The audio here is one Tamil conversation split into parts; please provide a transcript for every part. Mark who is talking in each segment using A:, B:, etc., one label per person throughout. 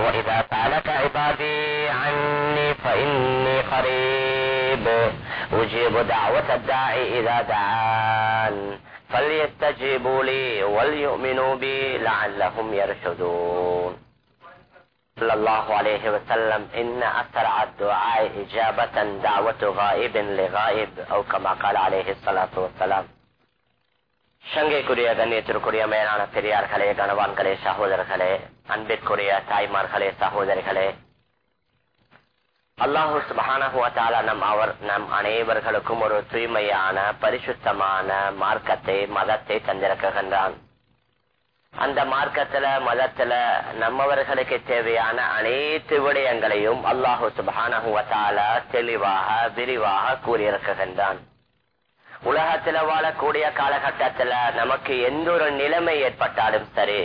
A: وإذا سألك عبادي عني فإني قريب أجيب دعوة الداعي إذا دعان فليستجيبوا لي وليؤمنوا بي لعلهم يرشدون صلى الله عليه وسلم إن أسرع الدعاء إجابة دعوة غائب لغائب أو كما قال عليه الصلاة والسلام சங்கைக்குரிய கண்ணியத்திற்குரிய மேலான பெரியார்களே கணவான்களே சகோதரர்களே அன்பிற்குரிய தாய்மார்களே சகோதரிகளே அல்லாஹு சுபஹானஹுவத்தால நம் அவர் நம் அனைவர்களுக்கும் ஒரு தூய்மையான பரிசுத்தமான மார்க்கத்தை மதத்தை தந்திருக்கின்றான் அந்த மார்க்கத்துல மதத்துல நம்மவர்களுக்கு தேவையான அனைத்து விடயங்களையும் அல்லாஹு சுபஹானஹுவத்தால தெளிவாக விரிவாக கூறியிருக்கின்றான் உலகத்துல வாழக்கூடிய காலகட்டத்துல நமக்கு எந்த ஒரு நிலைமை ஏற்பட்டாலும் சரி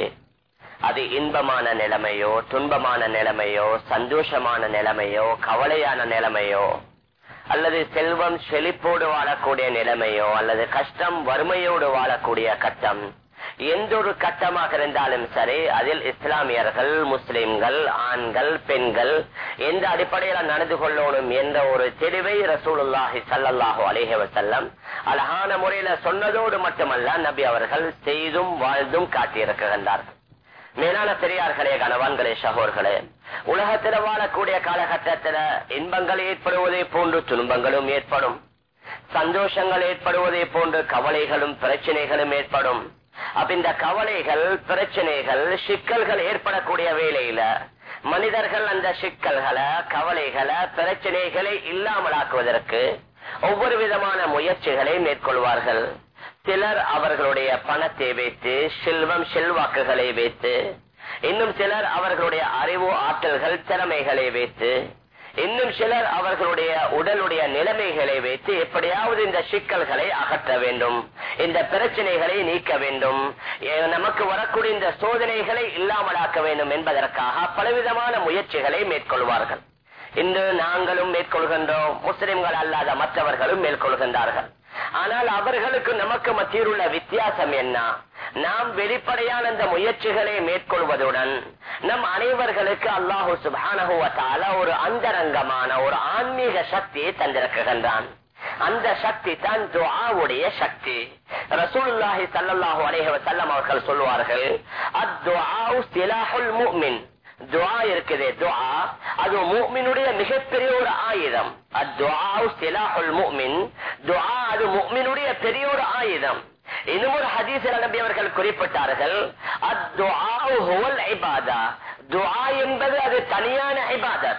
A: அது இன்பமான நிலைமையோ துன்பமான நிலைமையோ சந்தோஷமான நிலைமையோ கவலையான நிலைமையோ அல்லது செல்வம் செழிப்போடு வாழக்கூடிய நிலைமையோ அல்லது கஷ்டம் வறுமையோடு வாழக்கூடிய கட்டம் எந்த ஒரு கட்டமாக இருந்தாலும் சரி அதில் இஸ்லாமியர்கள் முஸ்லிம்கள் ஆண்கள் பெண்கள் எந்த அடிப்படையில் நடந்து கொள்ளணும் என்ற ஒரு தெளிவை ரசூலுல்லாஹி சல்லாஹூ அலேஹி வசல்லம் அழகான முறையில சொன்னதோடு மட்டுமல்ல நபி அவர்கள் செய்தும் வாழ்ந்தும் காட்டியிருக்கின்றார்கள் மேலான பெரியார்களே கணவான்களே சகோர்களே உலகத்தில் வாழக்கூடிய காலகட்டத்தில் இன்பங்கள் ஏற்படுவதை போன்று துன்பங்களும் ஏற்படும் சந்தோஷங்கள் ஏற்படுவதை போன்று கவலைகளும் பிரச்சனைகளும் ஏற்படும் அப்ப இந்த கவலைகள் பிரச்சனைகள் சிக்கல்கள் ஏற்படக்கூடிய வேலையில மனிதர்கள் அந்த சிக்கல்களை கவலைகளை பிரச்சனைகளை இல்லாமலாக்குவதற்கு ஒவ்வொரு விதமான முயற்சிகளை மேற்கொள்வார்கள் சிலர் அவர்களுடைய பணத்தை வைத்து செல்வம் செல்வாக்குகளை வைத்து இன்னும் சிலர் அவர்களுடைய அறிவு ஆற்றல்கள் திறமைகளை வைத்து இன்னும் சிலர் அவர்களுடைய உடலுடைய நிலைமைகளை வைத்து எப்படியாவது இந்த சிக்கல்களை அகற்ற வேண்டும் இந்த பிரச்சனைகளை நீக்க வேண்டும் நமக்கு வரக்கூடிய இந்த சோதனைகளை இல்லாமலாக்க வேண்டும் என்பதற்காக பலவிதமான முயற்சிகளை மேற்கொள்வார்கள் இன்று நாங்களும் மேற்கொள்கின்றோம் முஸ்லிம்கள் அல்லாத மற்றவர்களும் மேற்கொள்கின்றார்கள் ஆனால் அவர்களுக்கு நமக்கு மத்தியில் உள்ள வித்தியாசம் என்ன நாம் வெளிப்படையான அந்த முயற்சிகளை மேற்கொள்வதுடன் நம் அனைவர்களுக்கு அல்லாஹு சுபானகுவத்தால ஒரு அந்தரங்கமான ஒரு ஆன்மீக சக்தியை தந்திருக்கின்றான் அந்த சக்தி தான் துஆவுடைய சக்தி ரசூலுல்லாஹி ஸல்லல்லாஹு அலைஹி வஸல்லம் அவர்கள் சொல்வார்கள் அத்-துஆஉ சிலாஹுல் முஃமின் துவா இருக்குது துவா அது மூமினுடைய மிகப்பெரிய ஒரு ஆயுதம் அத்துவா சிலாஹுல் முஃமின் துவா அது முஃமினுடைய பெரிய ஒரு ஆயுதம் இன்னும் ஒரு ஹதீஸில் நபி அவர்கள் குறிப்பிட்டார்கள் அத்துவா ஹுவல் இபாதா துவா என்பது அது தனியான இபாதத்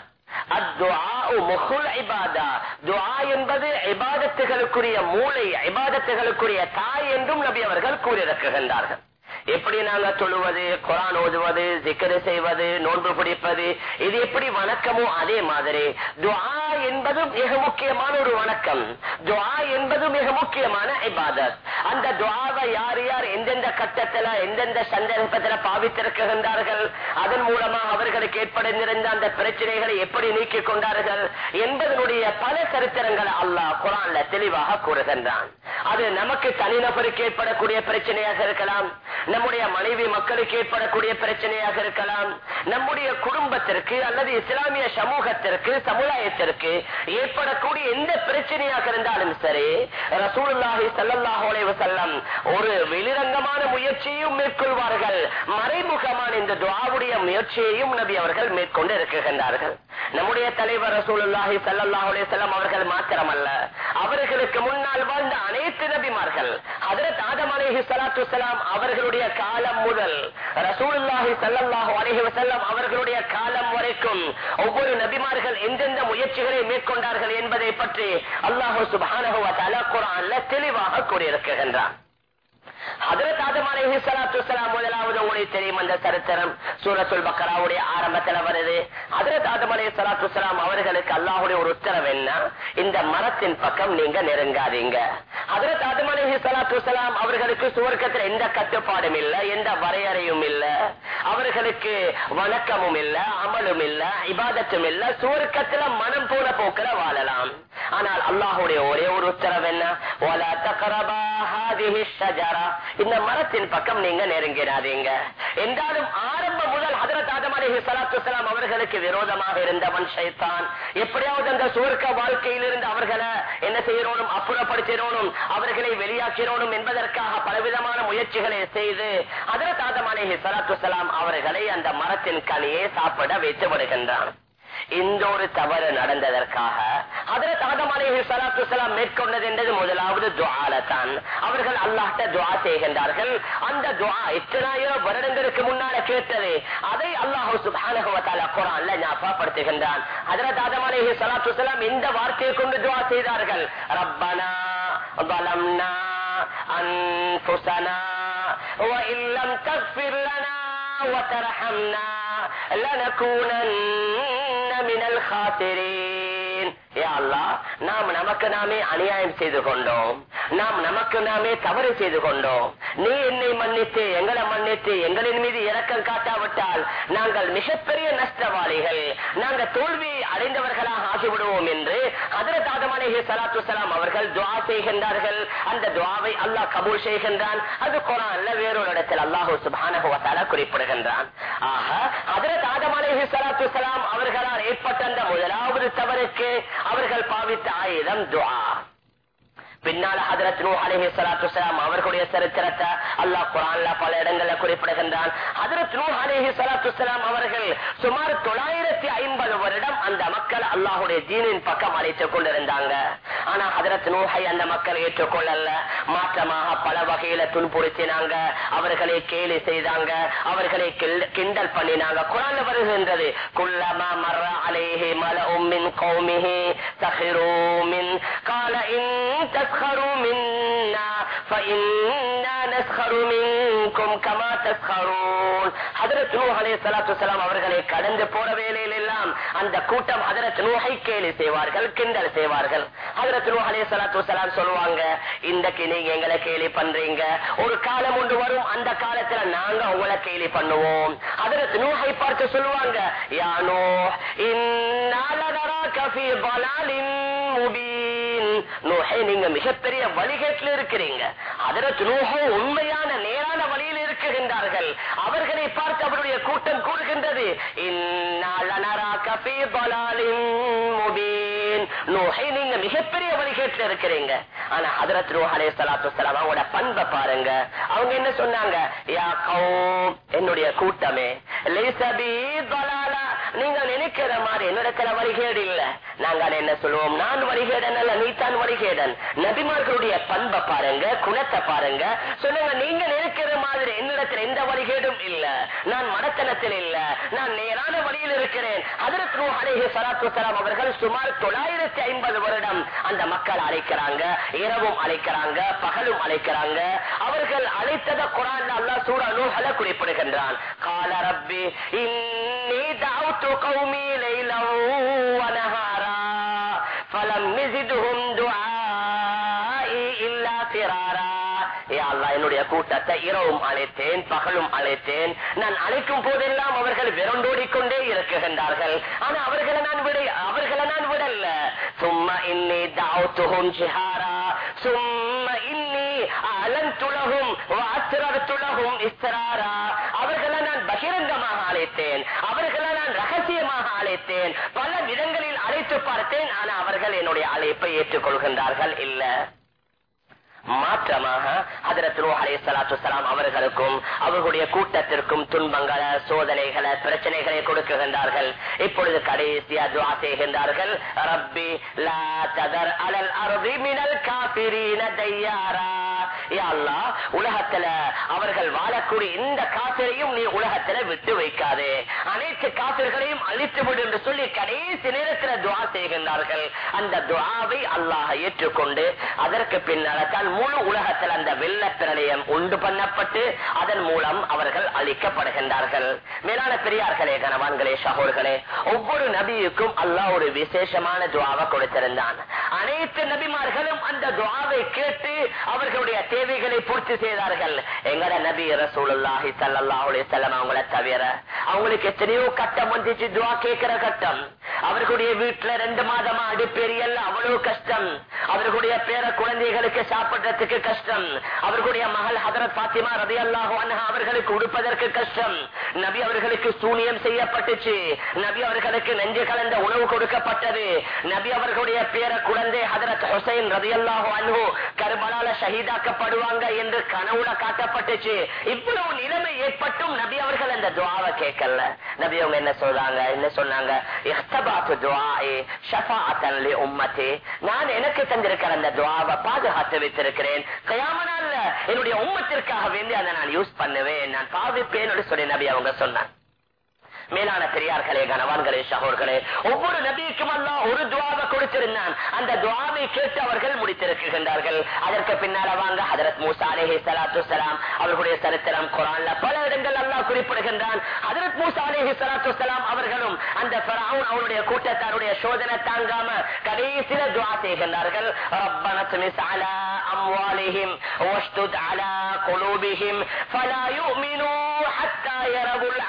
A: என்பது இபாதத்துகளுக்குரிய மூளை இபாதத்துகளுக்குரிய தாய் என்றும் நபி அவர்கள் கூறியிருக்கின்றார்கள் எப்படி நாங்க தொழுவது குரான் ஓதுவது சிக்கரு செய்வது நோன்பு பிடிப்பது இது எப்படி வணக்கமோ அதே மாதிரி துவா என்பது மிக முக்கியமான ஒரு வணக்கம் துவா என்பது மிக முக்கியமான இபாதத் அந்த துவாவை யார் யார் எந்தெந்த கட்டத்துல எந்தெந்த சந்தர்ப்பத்துல பாவித்திருக்கின்றார்கள் அதன் மூலமாக அவர்களுக்கு ஏற்படுத்திருந்த அந்த பிரச்சனைகளை எப்படி நீக்கிக் கொண்டார்கள் என்பதனுடைய பல சரித்திரங்களை அல்லாஹ் குரான்ல தெளிவாக கூறுகின்றான் அது நமக்கு தனிநபருக்கு ஏற்படக்கூடிய பிரச்சனையாக இருக்கலாம் நம்முடைய மனைவி மக்களுக்கு ஏற்படக்கூடிய பிரச்சனையாக இருக்கலாம் நம்முடைய குடும்பத்திற்கு அல்லது இஸ்லாமிய சமூகத்திற்கு சமுதாயத்திற்கு ஏற்படக்கூடிய எந்த பிரச்சனையாக இருந்தாலும் சரி ரசூலுல்லாஹி ஸல்லல்லாஹு அலைஹி வஸல்லம் ஒரு வெளிரங்கமான முயற்சியையும் மேற்கொள்வார்கள் மறைமுகமான இந்த துஆவுடைய முயற்சியையும் நபி அவர்கள் மேற்கொண்டு இருக்கின்றார்கள் நம்முடைய தலைவர் ரசூலுல்லாஹி ஸல்லல்லாஹு அலைஹி வஸல்லம் அவர்கள் மாத்திரமல்ல அவர்களுக்கு முன்னால் வாழ்ந்த அனைத்து நபிமார்கள் ஹஜரத் ஆதம் அலைஹி ஸலாத்து வஸலாம் அவர்களுடைய காலம் முதல் ரசூலுல்லாஹி ஸல்லல்லாஹு அலைஹி வஸல்லம் அவர்களுடைய காலம் வரைக்கும் ஒவ்வொரு நபிமார்கள் எந்தெந்த முயற்சிகளை மேற்கொண்டார்கள் என்பதை பற்றி அல்லாஹு சுப்ஹானஹு வ தஆலா குர்ஆன்ல தெளிவாக கூறியிருக்கின்றான் ஹதரத் ஆதம் அலைஹி ஸலாத்து வஸலாம் முதலாவது உங்களுக்கு தெரியும் அந்த சரித்திரம் சூரத்துல் பக்கராவுடைய ஆரம்பத்துல வருது ஹதரத் ஆதம் அலைஹி ஸலாத்து வஸலாம் அவர்களுக்கு அல்லாஹ்வுடைய ஒரு உத்தரவு என்ன இந்த மரத்தின் பக்கம் நீங்க நெருங்காதீங்க ஹதரத் ஆதம் அலைஹி ஸலாத்து வஸலாம் அவர்களுக்கு சுவர்க்கத்தில் எந்த கட்டுப்பாடும் இல்ல எந்த வரையறையும் இல்ல அவர்களுக்கு வணக்கமும் இல்ல அமலும் இல்ல இபாதத்தும் இல்ல சுவர்க்கத்துல மனம் போன போக்கில வாழலாம் ஆனால் அல்லாஹுடைய ஒரே ஒரு உத்தரவு என்ன "வலா தக்ரபா ஹாதிஹி ஷஜரா." இந்த மரத்தின் பக்கம் நீங்க நெருங்கிடாதீங்க என்றாலும் ஆரம்ப முதல் ஹதரத் ஆதம் அலைஹி ஸலாத்து வஸலாம் அவர்களுக்கு விரோதமாக இருந்தவன் ஷைத்தான் எப்படியாவது அந்த சுவர்க்க வாழ்க்கையிலிருந்து அவர்களை என்ன செய்யணும் அப்புறப்படுத்திடணும் அவர்களை வெளியாக்கிறோனும் என்பதற்காக பலவிதமான முயற்சிகளை செய்து ஹதரத் ஆதம் அலைஹி ஸலாத்து வஸலாம் அவர்களை அந்த மரத்தின் கனியை சாப்பிட வைத்து விடுகின்றான் இந்த ஒரு தவறு நடந்ததற்காக ஹதரத் ஆதம் அலைஹி ஸலாத்து வஸலாம் மேற்கொண்டது என்றது முதலாவது துஆல தான் அவர்கள் அல்லாஹ்ட்ட துஆ செய்கின்றார்கள் அந்த துஆ எத்தனாயிரம் வருடங்களுக்கு முன்னால கேட்டது அதை அல்லாஹ் சுப்ஹானஹு வ தஆலா குர்ஆன்ல ஞாபகப்படுத்துகின்றான் ஹதரத் ஆதம் அலைஹி ஸலாத்து வஸலாம் இந்த வார்த்தையை கொண்டு துஆ செய்தார்கள் ரப்பனா ظلمنا أنفسنا وإن لم تغفر لنا وترحمنا لنكونن من الخاسرين யா அல்லாஹ், நாம் நமக்கு நாமே அநியாயம் செய்து கொண்டோம் நாம் நமக்கு நாமே தவறு செய்து கொண்டோம் நீ என்னை மன்னித்து எங்களை மன்னித்து எங்களின் மீது இரக்கம் காட்டாவிட்டால் நாங்கள் மிகப்பெரிய நஷ்டவாளிகள் நாங்கள் தோல்வி அடைந்தவர்களாக ஆகிவிடுவோம் என்று ஹதரத் ஆதம் அலைஹி ஸலாத்து வஸலாம் அவர்கள் துஆ செய்கின்றார்கள் அந்த துஆவை அல்லாஹ் கபூல் செய்கின்றான் அது குர்ஆன்ல வேறொரு இடத்தில் அல்லாஹ் சுப்ஹானஹு வ தஆலா குறிப்பிடுகின்றான் ஆக ஹதரத் ஆதம் அலைஹி ஸலாத்து வஸலாம் அவர்களால் ஏற்பட்ட அந்த முதலாவது தவறுக்கு அவர்கள் பாவித்த ஆயுதம் துஆ பின்னால ஹதரத் நூ அலைஹி ஸலாத்து வஸலாம் அவர்களுடைய சரித்திரத்தை அல்லாஹ் குர்ஆன்ல பல இடங்கள்ல குறிப்பிடுகின்றான் ஹதரத் நூ அலைஹி ஸலாத்து வஸலாம் அவர்கள் சுமார் 950 வருடம் அந்த மக்கள் அல்லாஹ்வுடைய தீனின் பக்கம் அழைத்துக் கொண்டிருந்தாங்க ஆனா ஹதரத் நூஹை அந்த மக்கள் ஏற்றுக்கொள்ளல மாற்றமாக பல வகையில துன்புறுத்தினாங்க அவர்களை கேலி செய்தாங்க அவர்களை கில்- கிண்டல் பண்ணினாங்க குரான்ல வருகின்றது குல்லமா மர்ர அலைஹி மலஉம் மின் கௌமிஹி சஹிரு மின் قال إن تسخروا منا فإنا نسخر منكم كما تسخرون ஹதரத் நூஹ் அலைஹிஸ்ஸலாத்து வஸலாம் அவர்களை கடந்து போற வேளையில் எல்லாம் அந்த கூட்டம் ஹதரத் நூஹை கேலி செய்வார்கள் கிண்டல் செய்வார்கள் ஹதரத் நூஹ் அலைஹிஸ்ஸலாத்து வஸலாம் சொல்லுவாங்க இன்றைக்கு நீங்க எங்களை கேலி பண்றீங்க ஒரு காலம் ஒன்று வரும் அந்த காலத்துல நாங்க உங்களை கேலி பண்ணுவோம் ஹதரத் நூஹை பார்த்து சொல்லுவாங்க யா நூஹ் இன்னா லனராக ஃபீ ضلالٍ முபீன் நூஹே நீங்க மிகப்பெரிய வழிகேட்டில் இருக்கிறீங்க ஹதரத் நூஹோ உண்மையான நேரான வழியில் இருக்குகின்றார்கள் அவர்களை பார்த்து அவருடைய கூட்டம் கூறுகின்றது இன்னா லனராக ஃபீ ضلالٍ முபீன் நூஹே நீங்க மிகப்பெரிய வழிகேட்டில் இருக்கிறீங்க ஆனா ஹதரத் நூஹ் அலைஹிஸ்ஸலாத்து வஸலாம் அவங்களோட பண்பை பாருங்க அவங்க என்ன சொன்னாங்க யா கௌம் என்னுடைய கூட்டமே லைஸ பி ضلالة நீங்க நினைக்கிற மாதிரி என்னிடத்துல வழிகேடு இல்ல நாங்கள் என்ன சொல்லுவோம் நான் வழிகேடன் அல்ல நீதான் வழிகேடன் நபிமார்களுடைய பண்பை பாருங்க குணத்தை பாருங்க சொல்லுங்க நீங்க நினைக்கிற மாதிரி என்னிடத்துல எந்த வழிகேடும் இல்ல நான் மடத்தனத்தில் இல்ல நான் நேரான வழியில் இருக்கிறேன் அதற்கு நூஹ் அலைஹி ஸலாத்து வஸலாம் அவர்கள் சுமார் தொள்ளாயிரத்தி ஐம்பது வருடம் அந்த மக்கள் அழைக்கிறாங்க இரவும் அழைக்கிறாங்க பகலும் அழைக்கிறாங்க அவர்கள் அழைத்தத குரான் அல்லாஹ் சூரா நூஹ்ல குறிப்பிடுகின்றான் கால ரப்பி இன்னி دعوت قومي ليلا ونهارا فلم يزدهم دعائي إلا فرارا யா அல்லாஹ், என்னுடைய கூட்டத்தை இரவும் அழைத்தேன் பகலும் அழைத்தேன் நான் அழைக்கும் போதெல்லாம் அவர்கள் விரண்டோடிக் கொண்டே இருக்குகின்றார்கள் ஆனா அவர்களை நான் விட அவர்களை நான் விடல சும்மா இன்னி தாவுத்துகும் ஜிஹாரா சும்மா இன்னி அலந்துலகும் வாத்திரத்துலகும் இஸ்ராரா அவர்களை நான் பகிரங்கமாக அழைத்தேன் அவர்களை நான் ரகசியமாக அழைத்தேன் பல விதங்களில் அழைத்து பார்த்தேன் ஆனா அவர்கள் என்னுடைய அழைப்பை ஏற்றுக்கொள்கின்றார்கள் இல்ல மாற்றமாக ஹதரத் நூஹ் அலைஹிஸ்ஸலாத்து வஸலாம் அவர்களுக்கும் அவர்களுடைய கூட்டத்திற்கும் துன்பங்களை சோதனைகளை பிரச்சனைகளை கொடுக்குகின்றார்கள் இப்பொழுது கடைசியா துஆ செய்கின்றார்கள் ரப்பி லா ததர் அலல் அர்தி மினல் காஃபிரீன தையாரா யா அல்லாஹ் உலகத்துல அவர்கள் வாழக்கூடிய இந்த காசிரையும் நீ உலகத்துல விட்டு வைக்காதே அனைத்து காசிர்களையும் அழித்து விடு என்று சொல்லி கடைசி நேரத்தில் துவா செய்கின்றார்கள் அந்த துவாவை அல்லாஹ் ஏற்றுக்கொண்டு அதற்கு பின்னால் தான் முழு உலகத்தில் அந்த வெள்ள பிரளயம் உண்டு பண்ணப்பட்டு அதன் மூலம் அவர்கள் அழிக்கப்படுகின்றார்கள் மேலான பெரியார்களே கணவான்களே சகோர்களே ஒவ்வொரு நபியுக்கும் அல்லாஹ் ஒரு விசேஷமான துவாவை கொடுத்திருந்தான் அனைத்து நபிமார்களும் அந்த துவாவை கேட்டு அவர்களுடைய தேவைகளை பூர்த்தி செய்தார்கள் எங்கட நபி ரசூலுல்லாஹி ஸல்லல்லாஹு அலைஹி வஸல்லம் அவங்கள தவிர அவங்களுக்கு எத்தனையோ கட்டம் வந்துச்சு துவா கேட்கிற கட்டம் அவர்களுடைய வீட்டுல ரெண்டு மாதமா அடுப்பெரியல்ல அவ்வளவு கஷ்டம் அவர்களுடைய பேர குழந்தைகளுக்கு சாப்பிடுறதுக்கு கஷ்டம் அவர்களுடைய மகள் ஹதரத் பாத்திமா ரவி அல்லாஹு அவர்களுக்கு உடுப்பதற்கு கஷ்டம் நபி அவர்களுக்கு சூனியம் செய்யப்பட்டுச்சு நபி அவர்களுக்கு நெஞ்சு கலந்த உணவு கொடுக்கப்பட்டது நபி அவர்களுடைய பேர குழந்தை ஹதரத் ஹுசைன் ரவி அல்லாஹு அன்ஹு கருபலால ஷஹீதாக்கப்படுவாங்க என்று கனவுல காட்டப்பட்டுச்சு இவ்வளவு நிலைமை ஏற்பட்டும் நபி அவர்கள் அந்த துவாவை கேட்கல நபி அவங்க என்ன சொல்றாங்க என்ன சொன்னாங்க இஹ்தபாத்து துஆஇ ஷஃபாஅத்தன் லி உம்மத்தி நான் எனக்கு தந்திருக்கிற அந்த துவாவை பாதுகாத்து வைத்திருக்கிறேன் கயாமனால என்னுடைய உம்மத்திற்காக வேண்டி அதை நான் யூஸ் பண்ணுவேன் நான் பாவிப்பேன் சொல்லி நபி அவங்க சொன்னாங்க மேலான பெரியார்களே கனவான்களே சகோர்களே ஒவ்வொரு நபிக்கும் அல்லா ஒரு துவாவை கொடுத்திருந்தான் அந்த துவாவை கேட்டு அவர்கள் முடித்திருக்கின்றார்கள் அதற்கு பின்னால வாங்க ஹதரத் மூசா அலேஹி சலாத்து சலாம் அவர்களுடைய சரித்திரம் குரான்ல பல இடங்கள் அல்லா குறிப்பிடுகின்றான் ஹதரத் மூசா அலேஹி சலாத்து சலாம் அவர்களும் அந்த ஃபரவுன் அவருடைய கூட்டத்தாருடைய சோதனை தாங்காம கடைசியில துவா செய்கின்றார்கள் ரப்பன துமிஸ் அலா அம்வாலிஹிம் வஷ்துத் அலா குலூபிஹிம் ஃபலா யுமினூ ஹத்தா யரவுல்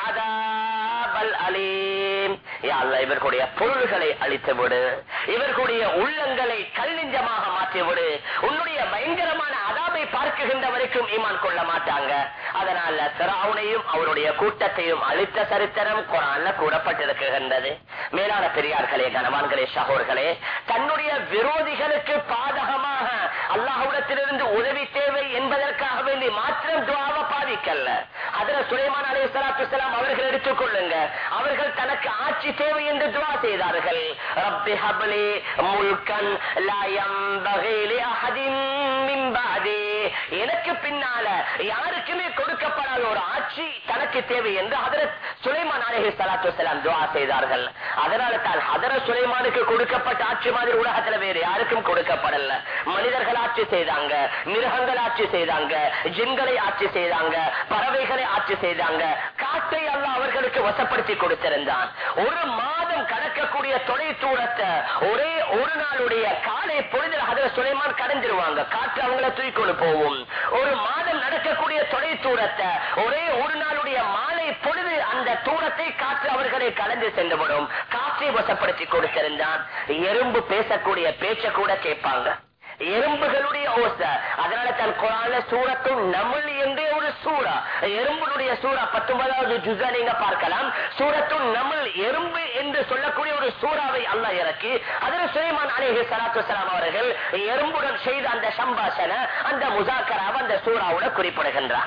A: அதாபல் அலீம் யா அல்லாஹ் இவர்களுடைய பொருள்களை அழித்து விடு இவர்களுடைய உள்ளங்களை கல்நெஞ்சமாக மாற்றி விடு உன்னுடைய பயங்கரமான அதாபை பார்க்குகின்ற வரைக்கும் ஈமான் கொள்ள மாட்டாங்க அதனால சிராவுனையும் அவருடைய கூட்டத்தையும் அழித்த சரித்திரம் குரான்ல கூறப்பட்டிருக்கின்றது மேலான பெரியார்களே கனவான்களே சகோர்களே தன்னுடைய விரோதிகளுக்கு பாதகமாக அல்லாஹுடத்திலிருந்து உதவி தேவை என்பதற்காக வேண்டி மாத்திரம் துவாவ பாதிக்கல்ல அதுல சுலைமான் அலி சலாத்து அவர்கள் எடுத்துக் கொள்ளுங்க அவர்கள் தனக்கு ஆட்சி தேவை என்று துவா செய்தார்கள் ரப்பி ஹப்லி முல்கன் லா யம்பகி லி அஹதின் மின் பஅதி. எனக்கு பின்னால யாருக்குமே கொடுக்கப்படாத ஒரு ஆட்சி தனக்கு தேவை என்று ஹதரத் சுலைமான் அலஹி சலாத்து வலாம் துவா செய்தார்கள் அதனால தான் ஹதரத் சுலைமானுக்கு கொடுக்கப்பட்ட ஆட்சி மாதிரி உலகத்துல வேறு யாருக்கும் கொடுக்கப்படல மனிதர்கள் ஆட்சி செய்தாங்க மிருகங்கள் ஆட்சி செய்தாங்க ஜின்களை ஆட்சி செய்தாங்க பறவைகளை ஆட்சி செய்தாங்க காட்டை அல்ல அவர்களுக்கு வசப்படுத்தி கொடுத்திருந்தான் ஒரு மாதம் கடக்கக்கூடிய தொலை தூரத்தை ஒரே ஒரு நாளுடைய காலை பொழுதில் அதில் சுலைமான் கடந்துருவாங்க காற்று அவங்கள தூக்கிக்கொண்டு போகும் ஒரு மாதம் நடக்கக்கூடிய தொலை தூரத்தை ஒரே ஒரு நாளுடைய மாலை பொழுது அந்த தூரத்தை காற்று அவர்களை கடந்து சென்றுவிடும் காற்றை வசப்படுத்தி கொடுத்திருந்தான் எறும்பு பேசக்கூடிய பேச்ச கூட கேட்பாங்க எறும்புகளுடைய ஓசை அதனால தன் குரான சூரத்தும் நமுல் என்றே ஒரு சூறா எறும்புடைய சூறா பத்தொன்பதாவது ஜுசா நீங்க பார்க்கலாம் சூரத்தும் நமுல் எறும்பு என்று சொல்லக்கூடிய ஒரு சூறாவை அல்லாஹ் இறக்கி அதில் சுலைமான் அலேஹி சலாத்து வலாம் அவர்கள் எறும்புடன் செய்த அந்த சம்பாஷண அந்த முசாக்கராவை அந்த சூறாவோட குறிப்பிடுகின்றான்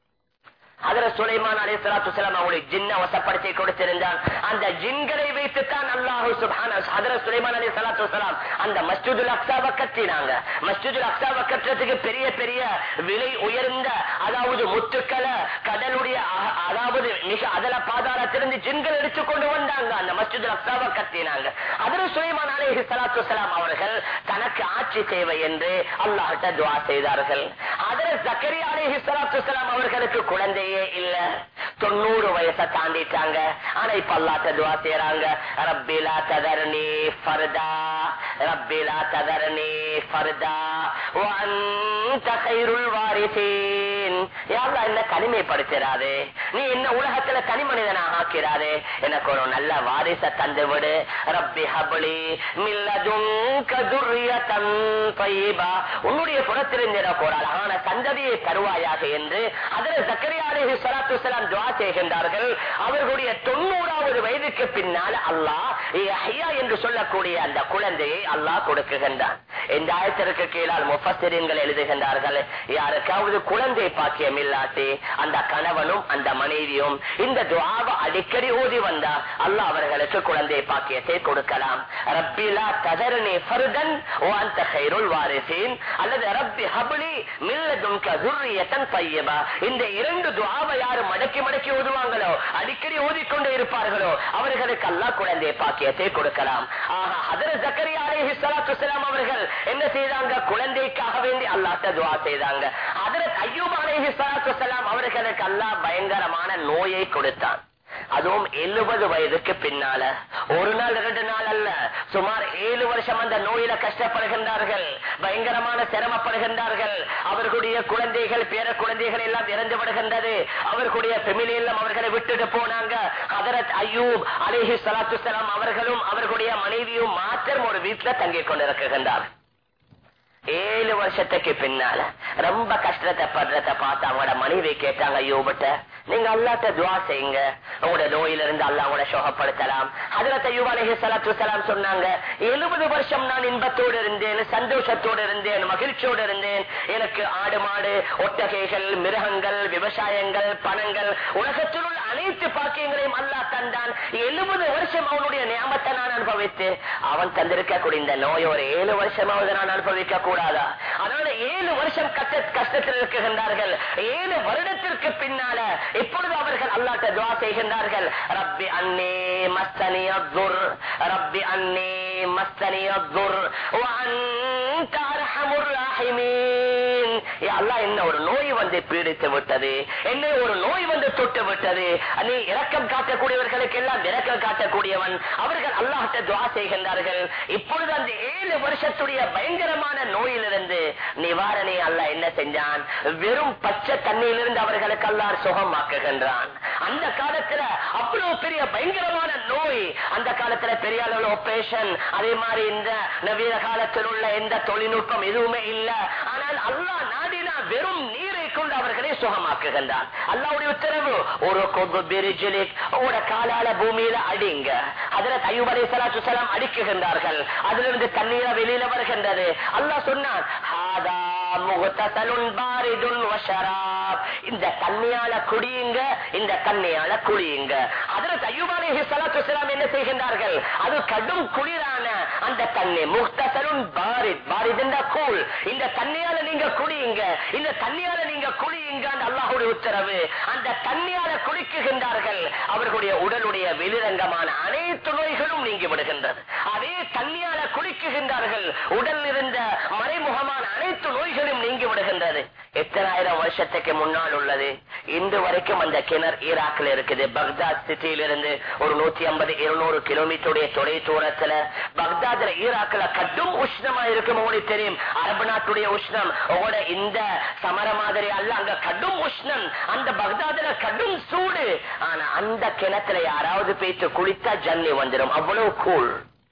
A: அதுல சுலைமான் அலி சலாத்து வலாம் அவங்களுக்கு ஜின்ன வசப்படுத்தி கொடுத்திருந்தான் அந்த ஜின்களை வைத்துத்தான் அல்லாஹு சுபான அதுல சுலைமான் அலி சலாத்து வலாம் அந்த மஸ்ஜிதுல் அக்சாவை கட்டினாங்க மஸ்ஜிதுல் அக்சாவை கட்டுறதுக்கு பெரிய பெரிய விலை உயர்ந்த அதாவது முத்துக்களை கடலுடைய அ- அதாவது மிக அதல பாதாளத்திலிருந்து ஜின்கள் எடுத்து கொண்டு வந்தாங்க அந்த மஸ்ஜிதுல் அக்சாவை கட்டினாங்க அதுல சுலைமான் அலி சலாத்து வலாம் அவர்கள் தனக்கு ஆட்சி தேவை என்று அல்லாஹ்ட்ட துவா செய்தார்கள் அதுல ஜக்கரியா அலைஹி ஸலாத்து வஸலாம் அவர்களுக்கு குழந்தையே இல்ல தொண்ணூறு வயசை தாண்டிட்டாங்க ஆனா இப்ப அல்லாஹ்ட்ட துவா செய்றாங்க ரப்பி லா ததர்னி ஃபர்தா ரப்பி லா ததர்னி ஃபர்தா வ அன்த கைருல் வாரிசீன் யா அல்லாஹ் என்ன தனிமைப்படுத்திடாதே நீ என்ன உலகத்துல தனி மனிதனாக ஆக்கிறாதே எனக்கு ஒரு நல்ல வாரிச தந்து விடு ரப்பி ஹப்லி மில்லதுன்க துர்ரியதன் தய்யிபா உன்னுடைய புறத்திலிருந்து எனக்கு ஒரு அழகான சந்ததியை தருவாயாக என்று அதில் சக்கரியா அலைஹி ஸலாத்து வஸலாம் துஆ செய்கின்றார்கள் அவர்களுடைய தொண்ணூறாவது வயதுக்கு பின்னால் அல்லாஹ் யஹ்யா என்று சொல்லக்கூடிய அந்த குழந்தையை அல்லாஹ் கொடுக்குகின்றான் இந்த ஆயத்திற்கு கீழால் முஃபஸ்ஸிரீன்கள் எழுதுகின்றார்கள் யாருக்காவது குழந்தை பாக்கியம் இல்லாட்டி அந்த கணவனும் அந்த மனைவியும் இந்த துஆவை அடிக்கடி ஓதி வந்தா அல்லாஹ் அவர்களுக்கு குழந்தை பாக்கியத்தை கொடுக்கலாம் ரப்பிலா ததர்னி ஃபர்தன் வ அன்த கைருல் வாரிசீன் அல்லது ரப்பி ஹப்லி மில்லதுன்க துர்ரியத்தன் தய்யிபா இந்த இரண்டு துஆவை யாரு மடக்கி மடக்கி ஓதுவாங்களோ அடிக்கடி ஓதிக்கொண்டே இருப்பார்களோ அவர்களுக்கு அல்லாஹ் குழந்தை பாக்கியத்தை கொடுக்கலாம் ஆஹா ஹதரத் ஜக்கரியா அலைஹி ஸலாத்து வஸலாம் அவர்கள் என்ன செய்தாங்க குழந்தைக்காக வேண்டி அல்லாஹ்ட்ட துஆ செய்தாங்க ஹதரத் அய்யூப் அலைஹி ஸலாத்து வஸலாம் அவர்களுக்கு அல்லாஹ் பயங்கரமான நோயை கொடுத்தான் அதுவும் எழுபது வயதுக்கு பின்னால ஒரு நாள் ரெண்டு நாள் அல்ல சுமார் ஏழு வருஷம் அந்த நோயில கஷ்டப்படுகின்றார்கள் பயங்கரமான சிரமப்படுகின்றார்கள் அவர்களுடைய குழந்தைகள் பேர குழந்தைகள் எல்லாம் இறந்து விடுகின்றது அவர்களுடைய ஃபெமிலி எல்லாம் அவர்களை விட்டுட்டு போனாங்க ஹதரத் ஐயூப் அலிஹி சலாத்து சலாம் அவர்களும் அவர்களுடைய மனைவியும் மாத்திரம் ஒரு வீட்டுல தங்கிக் கொண்டிருக்கின்றார் ஏழு வருஷத்துக்கு பின்னால ரொம்ப கஷ்டத்தை படுறத பார்த்து அவங்களோட மனைவி கேட்டாங்க ஐயோபட்ட நீங்க அல்லாட்ட துவா செய்யுங்க உங்களோட நோயில இருந்து அல்லா உங்களோட சோகப்படுத்தலாம் அதுல தையூப் அலஹி சலாத்து சலாம் சொன்னாங்க எழுபது வருஷம் நான் இன்பத்தோடு இருந்தேன் சந்தோஷத்தோடு இருந்தேன் மகிழ்ச்சியோடு இருந்தேன் எனக்கு ஆடு மாடு ஒட்டகைகள் மிருகங்கள் விவசாயங்கள் பணங்கள் உலகத்தில் உள்ள அனைத்து பாக்கியங்களையும் அல்லா தந்தான் எழுபது வருஷம் அவனுடைய நியமத்தை நான் அனுபவித்து அவன் தந்திருக்கக்கூடிய இந்த நோய் ஒரு ஏழு வருஷமாவது நான் அனுபவிக்க கூடாதா அதனால ஏழு வருஷம் கஷ்ட கஷ்டத்தில் இருக்குகின்றார்கள் ஏழு வருடத்திற்கு பின்னால இப்பொழுது அவர்கள் அல்லாட்ட துவா செய்கின்றார்கள் ரப்பி அன்னே மஸ்தனி அத்துர் ரப்பி அன்னே மஸ்தனி அத்துர் وأنت أرحم الراحمين யா அல்லாஹ் என்ன ஒரு நோய் வந்து பீடித்து விட்டது என்னை ஒரு நோய் வந்து தொட்டு விட்டது நீ இரக்கம் காட்டக்கூடியவர்களுக்கு எல்லாம் இரக்கம் காட்டக்கூடியவன் அவர்கள் அல்லாஹ்ட்ட துவா செய்கின்றார்கள் இப்பொழுது அந்த ஏழு வருஷத்துடைய பயங்கரமான நோயிலிருந்து நிவாரணை அல்லாஹ் என்ன செஞ்சான் வெறும் பச்சை தண்ணியிலிருந்து அவர்களுக்கு அல்லாஹ் சுகமாக்குகின்றான் அந்த காலத்துல அவ்வளவு பெரிய பயங்கரமான நோய் அந்த காலத்துல பெரிய அளவுல ஆபரேஷன் அதே மாதிரி இந்த நவீன காலத்தில் உள்ள எந்த தொழில்நுட்பம் எதுவுமே இல்ல ஆனால் அல்லாஹ் நாடினா வெறும் நீரை கொண்டு அவர்களை சுகமாக்குகின்றான் அல்லாவுடைய உத்தரவு ஒரு கொம்பு பெரிஜிலிக் உங்களோட காலால பூமியில அடிங்க அதுல தையூப் அலி சலாத்து சலாம் அடிக்குகின்றார்கள் அதிலிருந்து தண்ணீரை வெளியில வருகின்றது அல்லாஹ் சொன்னான் "ஹாதா முகத்தசலுன் பாரிதுன் வஷராப்." இந்த தண்ணியால குடியுங்க இந்த தண்ணியால குடியுங்க அதுல தையூப் அலி சலாத்து சலாம் என்ன செய்கின்றார்கள் அது கடும் குளிரான அந்த தண்ணி முக்தசலுன் பாரித் பாரித் என்ற கூழ் இந்த தண்ணியால நீங்க குடியுங்க இந்த தண்ணியால நீங்க குளியுங்க அந்த அல்லாஹுடைய உத்தரவு அந்த தண்ணியால குளிக்குகின்றார்கள் அவர்களுடைய உடலுடைய வெளிரங்கமான அனைத்து நோய்களும் நீங்கி விடுகின்றது அதே தண்ணியால குளிக்குகின்றார்கள் உடல் இருந்த மறைமுகமான அனைத்து நோய்களும் நீங்கி விடுகின்றது எத்தனாயிரம் வருஷத்துக்கு முன்னால் உள்ளது இன்று வரைக்கும் அந்த கிணறு ஈராக்ல இருக்குது பக்தாத் சிட்டியில இருந்து ஒரு நூத்தி ஐம்பது இருநூறு கிலோமீட்டருடைய தொலை தூரத்துல பக்தாத்ல ஈராக்ல கடும் உஷ்ணமா இருக்கும் உங்களுக்கு தெரியும் அரபு நாட்டுடைய உஷ்ணம் உங்களோட இந்த சமர மாதிரி அல்ல அங்க கடும் உஷ்ணம் அந்த பக்தாதுல கடும் சூடு ஆனா அந்த கிணத்துல யாராவது பேச்சு குளித்தா ஜன்னி வந்துடும் அவ்வளவு கூழ்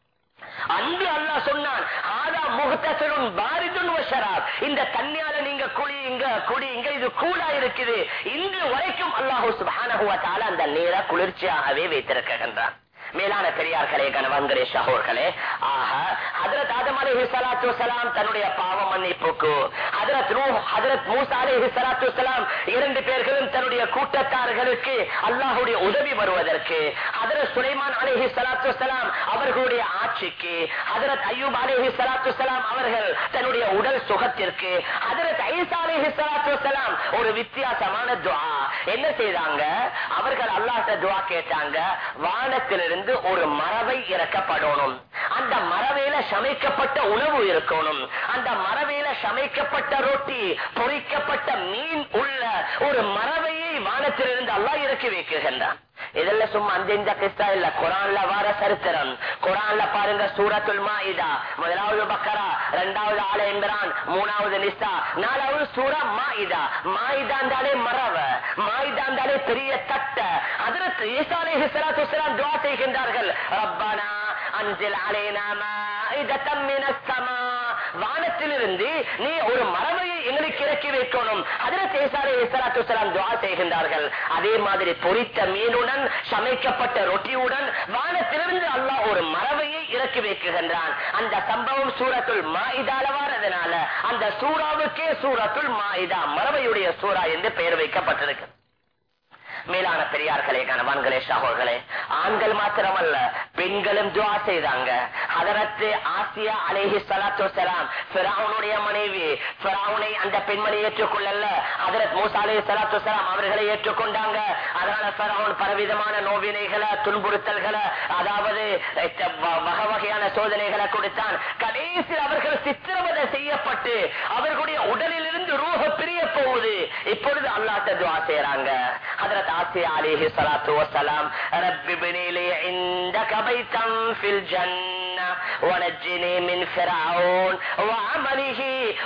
A: அன்று அல்லா சொன்னான் ஆதா முகத்தசலும் பாரிதுன் வஷராப் இந்த தண்ணியால நீங்க குளியுங்க குடியுங்க இது கூலா இருக்குது இன்று வரைக்கும் அல்லாஹு சுப்ஹானஹு வ தஆலா அந்த நீரை குளிர்ச்சியாகவே வைத்திருக்கின்றான் மேலான பெரியார்களே கணவன்களே சகோர்களே ஆக ஹதரத் ஆதம் அலைஹி ஸலாத்து வஸலாம் தன்னுடைய பாவ மன்னிப்புக்கு ஹதரத் நூஹ் ஹதரத் மூசா அலைஹி ஸலாத்து வஸலாம் இரண்டு பேர்களும் தன்னுடைய கூட்டத்தார்களுக்கு அல்லாஹ்வுடைய உதவி வருவதற்கு ஹதரத் சுலைமான் அலைஹி ஸலாத்து வஸலாம் அவர்களுடைய ஆட்சிக்கு ஹதரத் அய்யூப் அலைஹி ஸலாத்து வஸலாம் அவர்கள் தன்னுடைய உடல் சுகத்திற்கு ஹதரத் ஈசா அலைஹி ஸலாத்து வஸலாம் ஒரு வித்தியாசமான துஆ என்ன செய்தாங்க அவர்கள் அல்லாஹ்ட்ட துஆ கேட்டாங்க வானத்திலிருந்து ஒரு மரவை இறக்கப்படணும் அந்த மரவேல சமைக்கப்பட்ட உணவு இருக்கணும் அந்த மரவேல சமைக்கப்பட்ட ரொட்டி பொறிக்கப்பட்ட மீன் உள்ள ஒரு மரவையை வானத்திலிருந்து அல்லாஹ் இறக்கி வைக்குகின்றான் இதெல்லாம் சும்மா அந்த இந்த கிறிஸ்தா இல்ல குரான்ல வார சரித்திரம் குரான்ல பாருங்க சூரத்துல் மாயிதா முதலாவது பக்கரா இரண்டாவது ஆல இம்ரான் மூணாவது நிஸ்தா நாலாவது சூரா மாயிதா மாயிதாந்தாலே மரவ மாயிதாந்தாலே பெரிய தட்ட அதற்கு ஈசாலே ஹிஸ்லாத்து வஸ்ஸலாம் துஆ செய்கின்றார்கள் ரப்பனா அன்சில் அலைனா மாயிதத்தம் மினஸ் ஸமா வானத்திலிருந்து நீ ஒரு மரபையை எங்களுக்கு இறக்கி வைக்கணும் அதில் தேசாலே இஸ்லாத்து வஸ்ஸலாம் துஆ செய்கின்றார்கள் அதே மாதிரி பொரித்த மீனுடன் சமைக்கப்பட்ட ரொட்டியுடன் வானத்திலிருந்து அல்லாஹ் ஒரு மரபையை இறக்கி வைக்குகின்றான் அந்த சம்பவம் சூரத்துல் மாயிதால வாரதுனால அந்த சூறாவுக்கே சூரத்துல் மாயிதா மரபையுடைய சூறா என்று பெயர் வைக்கப்பட்டிருக்கு மேலான பெரியார்களே கணவான்களே சகோர்களே ஆண்கள் மாத்திரமல்ல பெண்களும் துவா செய்தாங்க அதரத்து ஆசியா அலேஹி சலாத்து சலாம் பிராவுனுடைய மனைவி பிராவுனை அந்த பெண்மணி ஏற்றுக்கொள்ளல அதரத் மூசா அலேஹி சலாத்து சலாம் அவர்களை ஏற்றுக்கொண்டாங்க அதனால பிராவுன் பலவிதமான நோவினைகளை துன்புறுத்தல்களை அதாவது வகை வகையான சோதனைகளை கொடுத்தான் கடைசியில் அவர்கள் சித்திரவதை செய்யப்பட்டு அவர்களுடைய உடலில் இருந்து ரூஹ பிரிய போகுது இப்பொழுது அல்லாட்ட துவா செய்யறாங்க அதற்கு ஆசியா அலிஹி ஸலாத்து வஸலாம் ரப்பி பினி லி இந்தக பைத்தன் ஃபில் ஜன்னah ونجني من فرعون وعمله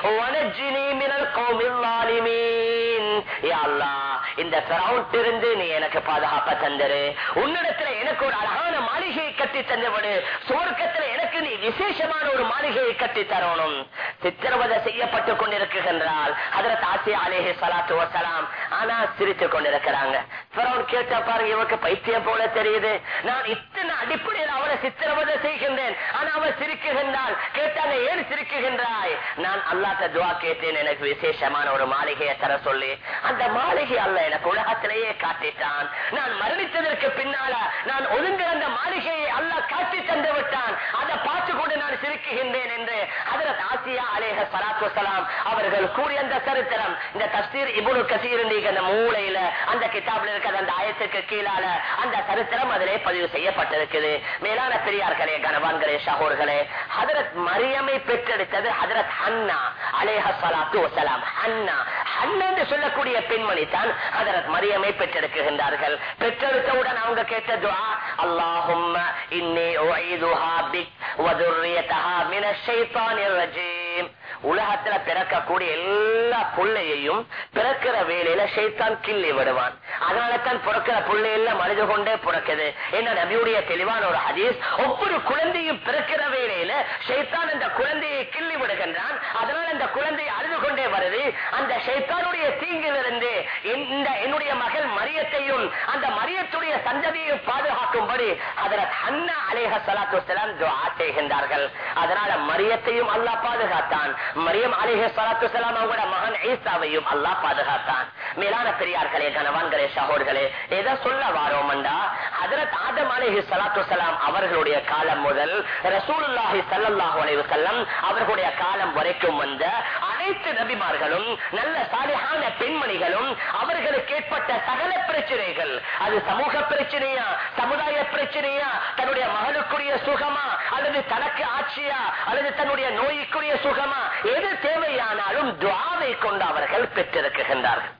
A: ونجني من القوم الظالمين يا الله இந்த இருந்து நீ எனக்கு பாதுகாப்ப தந்தரு உன்னிடத்துல எனக்கு ஒரு அழகான மாளிகையை கட்டி தந்தவிடு சுவர்க்கத்துல எனக்கு நீ விசேஷமான ஒரு மாளிகையை கட்டி தரணும் சித்திரவதை செய்யப்பட்டு கொண்டிருக்கின்றால் அதற்கு ஆசியா அலேஹி சலாத்து வசலாம் ஆனா சிரித்துக் கொண்டிருக்கிறாங்க பிறவன் கேட்ட பாருங்க இவருக்கு பைத்தியம் போல தெரியுது நான் இத்தனை அடிப்படையில் அவரை சித்திரவதை செய்கின்றேன் ஆனா அவர் சிரிக்குகின்றால் கேட்டாங்க ஏன் சிரிக்குகின்றாய் நான் அல்லாட்ட துவா கேட்டேன் எனக்கு விசேஷமான ஒரு மாளிகையை தர சொல்லி அந்த மாளிகை அல்ல எனக்கு உலகத்திலேயே காட்டிட்டான் நான் மரணித்ததற்கு பின்னால நான் ஒதுங்கிருந்த மாளிகையை அல்லாஹ் காட்டி தந்து விட்டான் அதை பார்த்து கொண்டு நான் சிரிக்குகின்றேன் என்று அதற்கு ஆசியா அலேஹ சலாத்து வசலாம் அவர்கள் கூறிய அந்த சரித்திரம் இந்த தஸ்தீர் இபுனு கசீர் அந்த மூளையில அந்த கிதாபில் இருக்கிற அந்த ஆயத்துக்கு கீழால அந்த சரித்திரம் அதிலே பதிவு செய்யப்பட்டிருக்குது மேலான பெரியார்களே கனவான்களே ஷஹோர்களே ஹதரத் மரியமை பெற்றெடுத்தது ஹதரத் ஹன்னா அலேஹ சலாத்து வசலாம் ஹன்னா ஹன்னா என்று சொல்லக்கூடிய பெண்மணி தான் ஹதரத் மரியமை பெற்றெடுக்குகின்றார்கள் பெற்றெடுத்தவுடன் அவங்க கேட்ட துஆ அல்லாஹும்ம இன்னி உஈதுஹா பிக் வதுர்ரியதஹா மினஷ் ஷைத்தானிர் ரஜீம் உலகத்துல பிறக்கக்கூடிய எல்லா புள்ளையையும் பிறக்கிற வேலையில ஷைத்தான் கிள்ளி விடுவான் அதனால தான் பிறக்கிற புள்ளை எல்லாம் மனித கொண்டே பிறக்குது என்ன நபியுடைய தெளிவான ஒரு ஹதீஸ் ஒவ்வொரு குழந்தையும் பிறக்கிற வேலையில ஷைத்தான் அந்த குழந்தையை கிள்ளி விடுகின்றான் அதனால அந்த குழந்தை அழுது கொண்டே வருது அந்த ஷைத்தானுடைய தீங்கிலிருந்து இந்த என்னுடைய மகள் மரியத்தையும் அந்த மரியத்துடைய சந்ததியை பாதுகாக்கும்படி அதில் அண்ணா அலேஹ சலாத்து வசலாம் துஆ செய்கின்றார்கள் அதனால மரியத்தையும் அல்லாஹ் பாதுகாத்தான் மரியம் அலேஹ சலாத்து வசலாம் அவங்களோட மகன் ஈசாவையும் அல்லாஹ் பாதுகாத்தான் மேலான பெரியார்களே கணவான்களே சகோதர்களே எதை சொல்ல வாரோம்டா ஹதரத் ஆதம் அலேஹி சலாத்து வசலாம் அவர்களுடைய காலம் முதல் ரசூலுல்லாஹி ஸல்லல்லாஹு அலைஹி வஸல்லம் அவர்களுடைய காலம் வரைக்கும் வந்த அனைத்து நபிமார்களும் நல்ல சாலிஹான பெண்மணிகளும் அவர்களுக்கு ஏற்பட்ட சகல பிரச்சனைகள் அது சமூக பிரச்சனையா சமுதாய பிரச்சனையா தன்னுடைய மகளுக்குரிய சுகமா அல்லது தனக்கு ஆட்சியா அல்லது தன்னுடைய நோய்க்குரிய சுகமா எது தேவையானாலும் துவாவை கொண்டு அவர்கள் பெற்றிருக்கின்றார்கள்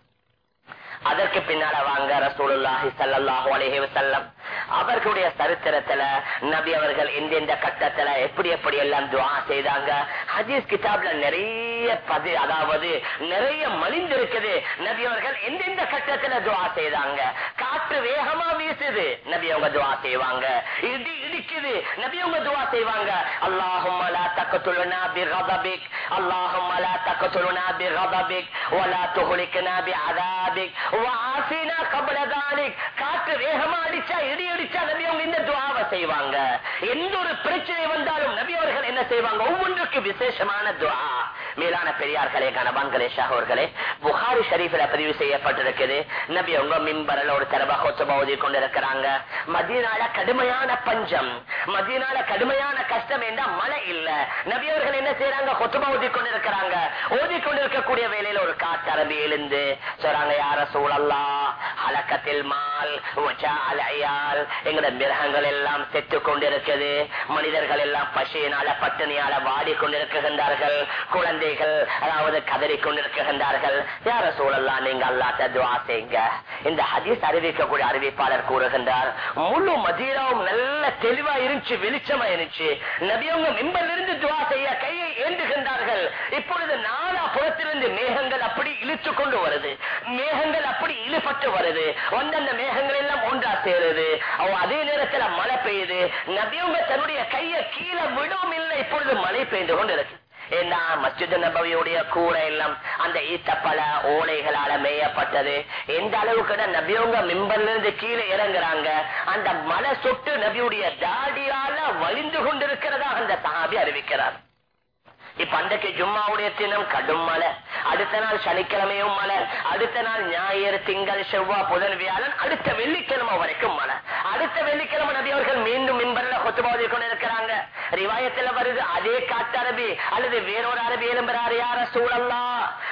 A: அதற்கு பின்னால வாங்க ரசூலுல்லாஹி ஸல்லல்லாஹு அலைஹி வஸல்லம் அவர்களுடைய சரித்திரத்துல நபி அவர்கள் எந்தெந்த கட்டத்துல எப்படி எப்படி எல்லாம் துவா செய்தாங்க ஹதீஸ் கிதாப்ல நிறைய பதி அதாவது நிறைய மலிந்திருக்குது நபி அவர்கள் எந்தெந்த கட்டத்துல துவா செய்தாங்க காற்று வேகமா வீசுது நபி அவங்க துவா செய்வாங்க இடி இடிக்குது நபி அவங்க துவா செய்வாங்க அல்லாஹும் லா தக்துல்னா பிகதபிக் அல்லாஹும் லா தக்துல்னா பிகதபிக் வலா துஹ்லிக்னா பிஅதாபிக் வஆஃபினா கப்ல தாலிக் காற்று வேகமா அடிச்சா இடி அடிச்சா நபி அவங்க இந்த துவாவை செய்வாங்க எந்த ஒரு பிரச்சனை வந்தாலும் நபி அவர்கள் என்ன செய்வாங்க ஒவ்வொன்றுக்கு விசேஷமான துவா மேலான பெரியார்களே கணவான்களே ஷாகோர்களே புகாரி ஷரீஃபில் பதிவு செய்யப்பட்டிருக்குது நபி அவங்க மின்பரில் ஒரு தரவா கொத்தபா ஓதி கொண்டிருக்கிறாங்க மதியனால கடுமையான பஞ்சம் மதியனால கடுமையான கஷ்டம் என்றா மழை இல்ல நபி அவர்கள் என்ன செய்யறாங்க கொத்தபா ஓதி கொண்டிருக்கிறாங்க ஓதி கொண்டிருக்கக்கூடிய வேலையில ஒரு காத்தரபி எழுந்து சொல்றாங்க யார சூழல்லா அலக்கத்தில் மால் அலையால் எங்களோட மிருகங்கள் எல்லாம் செத்து கொண்டிருக்குது மனிதர்கள் எல்லாம் பசியினால பட்டினியால வாடி கொண்டிருக்கின்றார்கள் குழந்தைகள் அதாவது கதறி கொண்டிருக்கின்றார்கள் யார சூழல்லாம் நீங்க அல்லாட்ட துவா செய்யுங்க இந்த ஹதீஸ் அறிவிக்கக்கூடிய அறிவிப்பாளர் கூறுகின்றார் முழு மதீனாவும் நல்ல தெளிவா இருந்துச்சு வெளிச்சமா இருந்துச்சு நபியவங்க மிம்பல் இருந்து துவா செய்ய கையை ஏந்துகின்றார்கள் இப்பொழுது நாலா புறத்திலிருந்து மேகங்கள் அப்படி இழுத்து கொண்டு வருது மேகங்கள் அப்படி இழுபட்டு வருது அந்தந்த மேகங்கள் எல்லாம் ஒன்றா சேருது அவ அதே நேரத்துல மழை பெய்யுது நபியவங்க தன்னுடைய கையை கீழே விடும் இல்லை இப்பொழுது மழை பெய்து கொண்டு இருக்கு ஏன்னா மஸ்ஜித் நபவியுடைய கூரை எல்லாம் அந்த ஈத்தப்பல ஓலைகளால மேயப்பட்டது எந்த அளவுக்கு நபியவங்க மிம்பர்ல இருந்து கீழே இறங்குறாங்க அந்த மலை சொட்டு நபியுடைய தாடியால வலிந்து கொண்டிருக்கிறதா அந்த சஹாபி அறிவிக்கிறார் இப்ப அன்றைக்கு ஜும்மாவுடைய தினம் கடும் மழை அடுத்த நாள் சனிக்கிழமையும் மழை அடுத்த நாள் ஞாயிறு திங்கள் செவ்வாய் புதன் வியாழன் அடுத்த வெள்ளிக்கிழமை வரைக்கும் மழை அடுத்த வெள்ளிக்கிழமை நபி அவர்கள் மீண்டும் மின்பரில் கொத்துபாதி கொண்டிருக்கிறாங்க ரிவாயத்தில் வருது அதே காட்டு அரபி அல்லது வேறொரு அரபி எழும்புறாரு யார சூழல்லா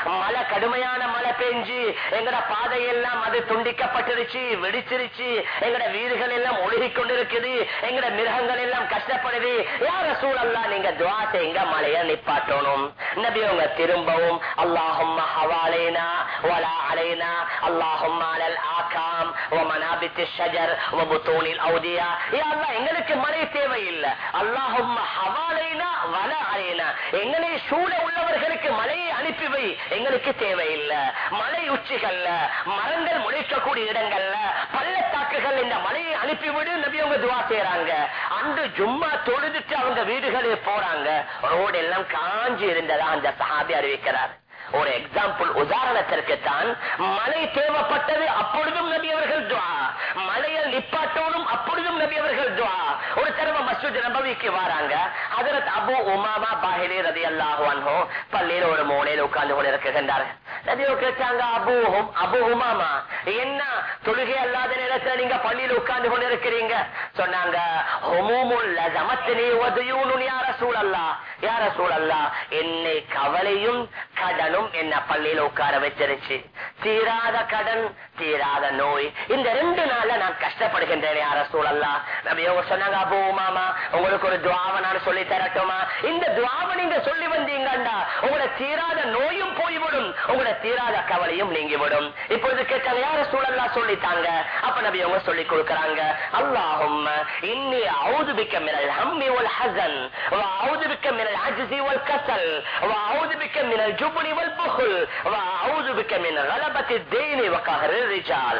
A: மழை கடுமையான மழை பெஞ்சு எங்கட பாதையெல்லாம் அது துண்டிக்கப்பட்டிருச்சு வெடிச்சிருச்சு எங்கட வீடுகள் எல்லாம் ஒழுகி கொண்டிருக்குது எங்கட மிருகங்கள் எல்லாம் கஷ்டப்படுது யார சூழல்லா நீங்க துவா செய்யுங்க மழைய நிப்பாட்டணும் நபி உங்க திரும்பவும் அல்லாஹும் ஹவாலேனா வலா அலைனா அல்லாஹும் அலல் ஆகாம் ومنابت الشجر وبطون الاوديه يا الله எங்களுக்கு மழை தேவையில்லை அல்லாஹும் ஹவாலைனா வல அலைனா எங்களை சூழ உள்ளவர்களுக்கு மழையை அனுப்பி வை எங்களுக்கு தேவையில்லை மலை உச்சிகள்ல மரங்கள் முளைக்கக்கூடிய இடங்கள்ல பள்ளத்தாக்குகள் இந்த மலையை அனுப்பிவிடு நபி அவங்க துவா செய்யறாங்க அன்று ஜும்மா தொழுதுட்டு அவங்க வீடுகளே போறாங்க ரோடு எல்லாம் காஞ்சி இருந்ததா அந்த சஹாபி அறிவிக்கிறார் ஒரு எக்ஸாம்பிள் உதாரணத்திற்கு தான் மழை தேவைப்பட்டது அப்பொழுதும் நபி அவர்கள் துவா மழையில் நிப்பாட்டோடும் அப்பொழுதும் நபி அவர்கள் துவா ஒரு தடவை மசூத் நபவிக்கு வராங்க அதற்கு அபு உமாமா பாஹிலே ரதி அல்லாஹோ பள்ளியில ஒரு மூலையில் உட்கார்ந்து கொண்டு இருக்கின்றார் நபியோ கேட்டாங்க அபு ஹும்- அபு உமாமா என்ன தொழுகை அல்லாத நேரத்துல நீங்க பள்ளியில உட்கார்ந்து கொண்டு இருக்கிறீங்க சொன்னாங்க ஹுமூமுல் லஸமத்னி வதுயூனுன் யா ரசூலல்லாஹ் யா ரசூலல்லாஹ் என்னை கவலையும் கடனும் என்ன பள்ளியில உட்கார வச்சிருச்சு தீராத கடன் தீராத நோய் இந்த ரெண்டு நாள்ல நான் கஷ்டப்படுகின்றேன் யார சூழல்லா நபி அவங்க சொன்னாங்க அபோ மாமா உங்களுக்கு ஒரு துவாவை நான் சொல்லி தரட்டுமா இந்த துவாவை நீங்க சொல்லி வந்தீங்கண்டா உங்களோட தீராத நோயும் போய்விடும் உங்களோட தீராத கவலையும் நீங்கிவிடும் இப்பொழுது கேட்டாங்க யார சூழல்லா சொல்லித்தாங்க அப்ப நபி அவங்க சொல்லி கொடுக்கறாங்க அல்லாஹும் இன்னி அவுது பிக்க மினல் ஹம்மி வல் ஹசன் وأعوذ بك من العجز والكسل وأعوذ بك من الجبن والبخل وأعوذ بك من غلبة الدين وقهر الرجال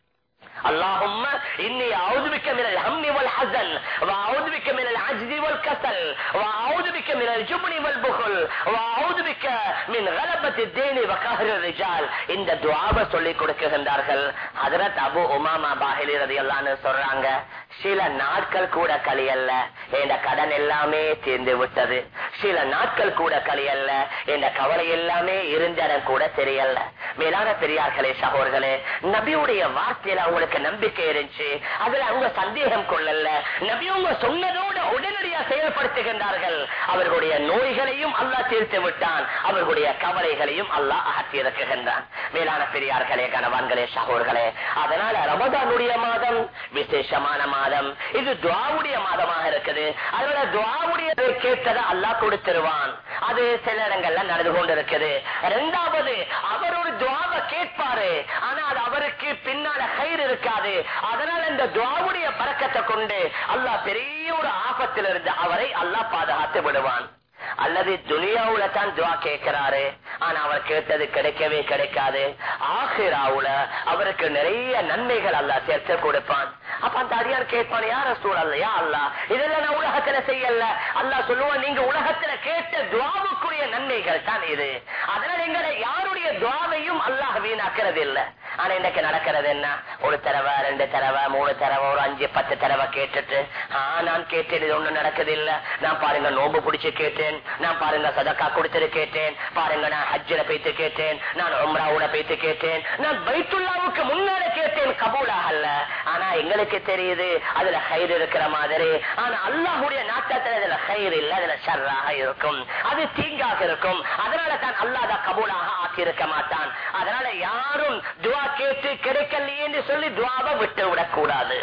A: اللهم إني أعوذ بك من الهم والحزن وأعوذ بك من العجز والكسل وأعوذ بك من الجبن والبخل وأعوذ بك من غلبة الدين وقهر الرجال இந்த துவாவை சொல்லி கொடுக்கின்றார்கள் ஹதரத் அபு உமாமா பாஹிலி ரதியல்லான்னு சொல்றாங்க சில நாட்கள் கூட கழியல்ல இந்த கடன் எல்லாமே தீர்ந்து விட்டது சில நாட்கள் கூட கழியல்ல இந்த கவலை எல்லாமே இருந்தடம் கூட தெரியல மேலான பெரியார்களே சகோதர்களே நபியுடைய வார்த்தையில அவங்களுக்கு நம்பிக்கை இருந்துச்சு அதுல அவங்க சந்தேகம் கொள்ளல நபி அவங்க சொன்னதோடு உடனடியா செயல்படுத்துகின்றார்கள் அவர்களுடைய நோய்களையும் அல்லாஹ் தீர்த்து விட்டான் அவர்களுடைய கவலைகளையும் அல்லாஹ் அகற்றி இறக்குகின்றான் மேலான பெரியார்களே கணவான்களே சகோதர்களே அதனால ரமதானுடைய மாதம் விசேஷமான மாதம் இது துவாவுடைய மாதமாக இருக்குது அதனால துவாவுடைய கேட்டதை அல்லாஹ் கொடுத்துருவான் அது சில இடங்கள்ல நடந்து கொண்டு இருக்குது இரண்டாவது அவர் ஒரு துவாவை கேட்பாரு ஆனா அது அவருக்கு பின்னால கயிறு இருக்காது அதனால இந்த துவாவுடைய பறக்கத்தை கொண்டு அல்லாஹ் பெரிய ஒரு ஆபத்திலிருந்து அவரை அல்லாஹ் பாதுகாத்து விடுவான் அல்லது துனியாவுல தான் துவா கேட்கிறாரு ஆனா அவர் கேட்டது கிடைக்கவே கிடைக்காது ஆஹிராவுல அவருக்கு நிறைய நன்மைகள் அல்ல சேர்த்து கொடுப்பான் அப்ப அந்த அடியார் கேட்பான் யார சூழல் யா அல்லா இதெல்லாம் நான் உலகத்துல செய்யல அல்லா சொல்லுவான் நீங்க உலகத்துல கேட்ட துவாவுக்குரிய நன்மைகள் தான் இது அதனால எங்களை யாருடைய துவாவையும் அல்லாஹ் வீணாக்குறது இல்ல ஆனா இன்னைக்கு நடக்கிறது என்ன ஒரு தடவை ரெண்டு தடவை மூணு தடவை ஒரு அஞ்சு பத்து தடவை கேட்டுட்டு ஆ நான் கேட்டேன் இது ஒண்ணும் நடக்குது இல்ல நான் பாருங்க நோம்பு பிடிச்சு கேட்டேன் நான் பாருங்க சதக்கா கொடுத்துட்டு கேட்டேன் பாருங்க நான் ஹஜ்ஜில போய்த்து கேட்டேன் நான் உம்ராவோட போய்த்து கேட்டேன் நான் பைத்துல்லாவுக்கு முன்னால கேட்டேன் கபூலாகல்ல ஆனா எங்களுக்கு தெரியுது அதுல கயிறு இருக்கிற மாதிரி ஆனா அல்லாஹுடைய நாட்டத்துல அதுல கயிறு இல்ல அதுல ஷர்ராக இருக்கும் அது தீங்காக இருக்கும் அதனால தான் அல்லாத கபூலாக ஆக்கி இருக்க மாட்டான் அதனால யாரும் துவா கேட்டு கிடைக்கலையேன்னு சொல்லி துவாவை விட்டு விடக்கூடாது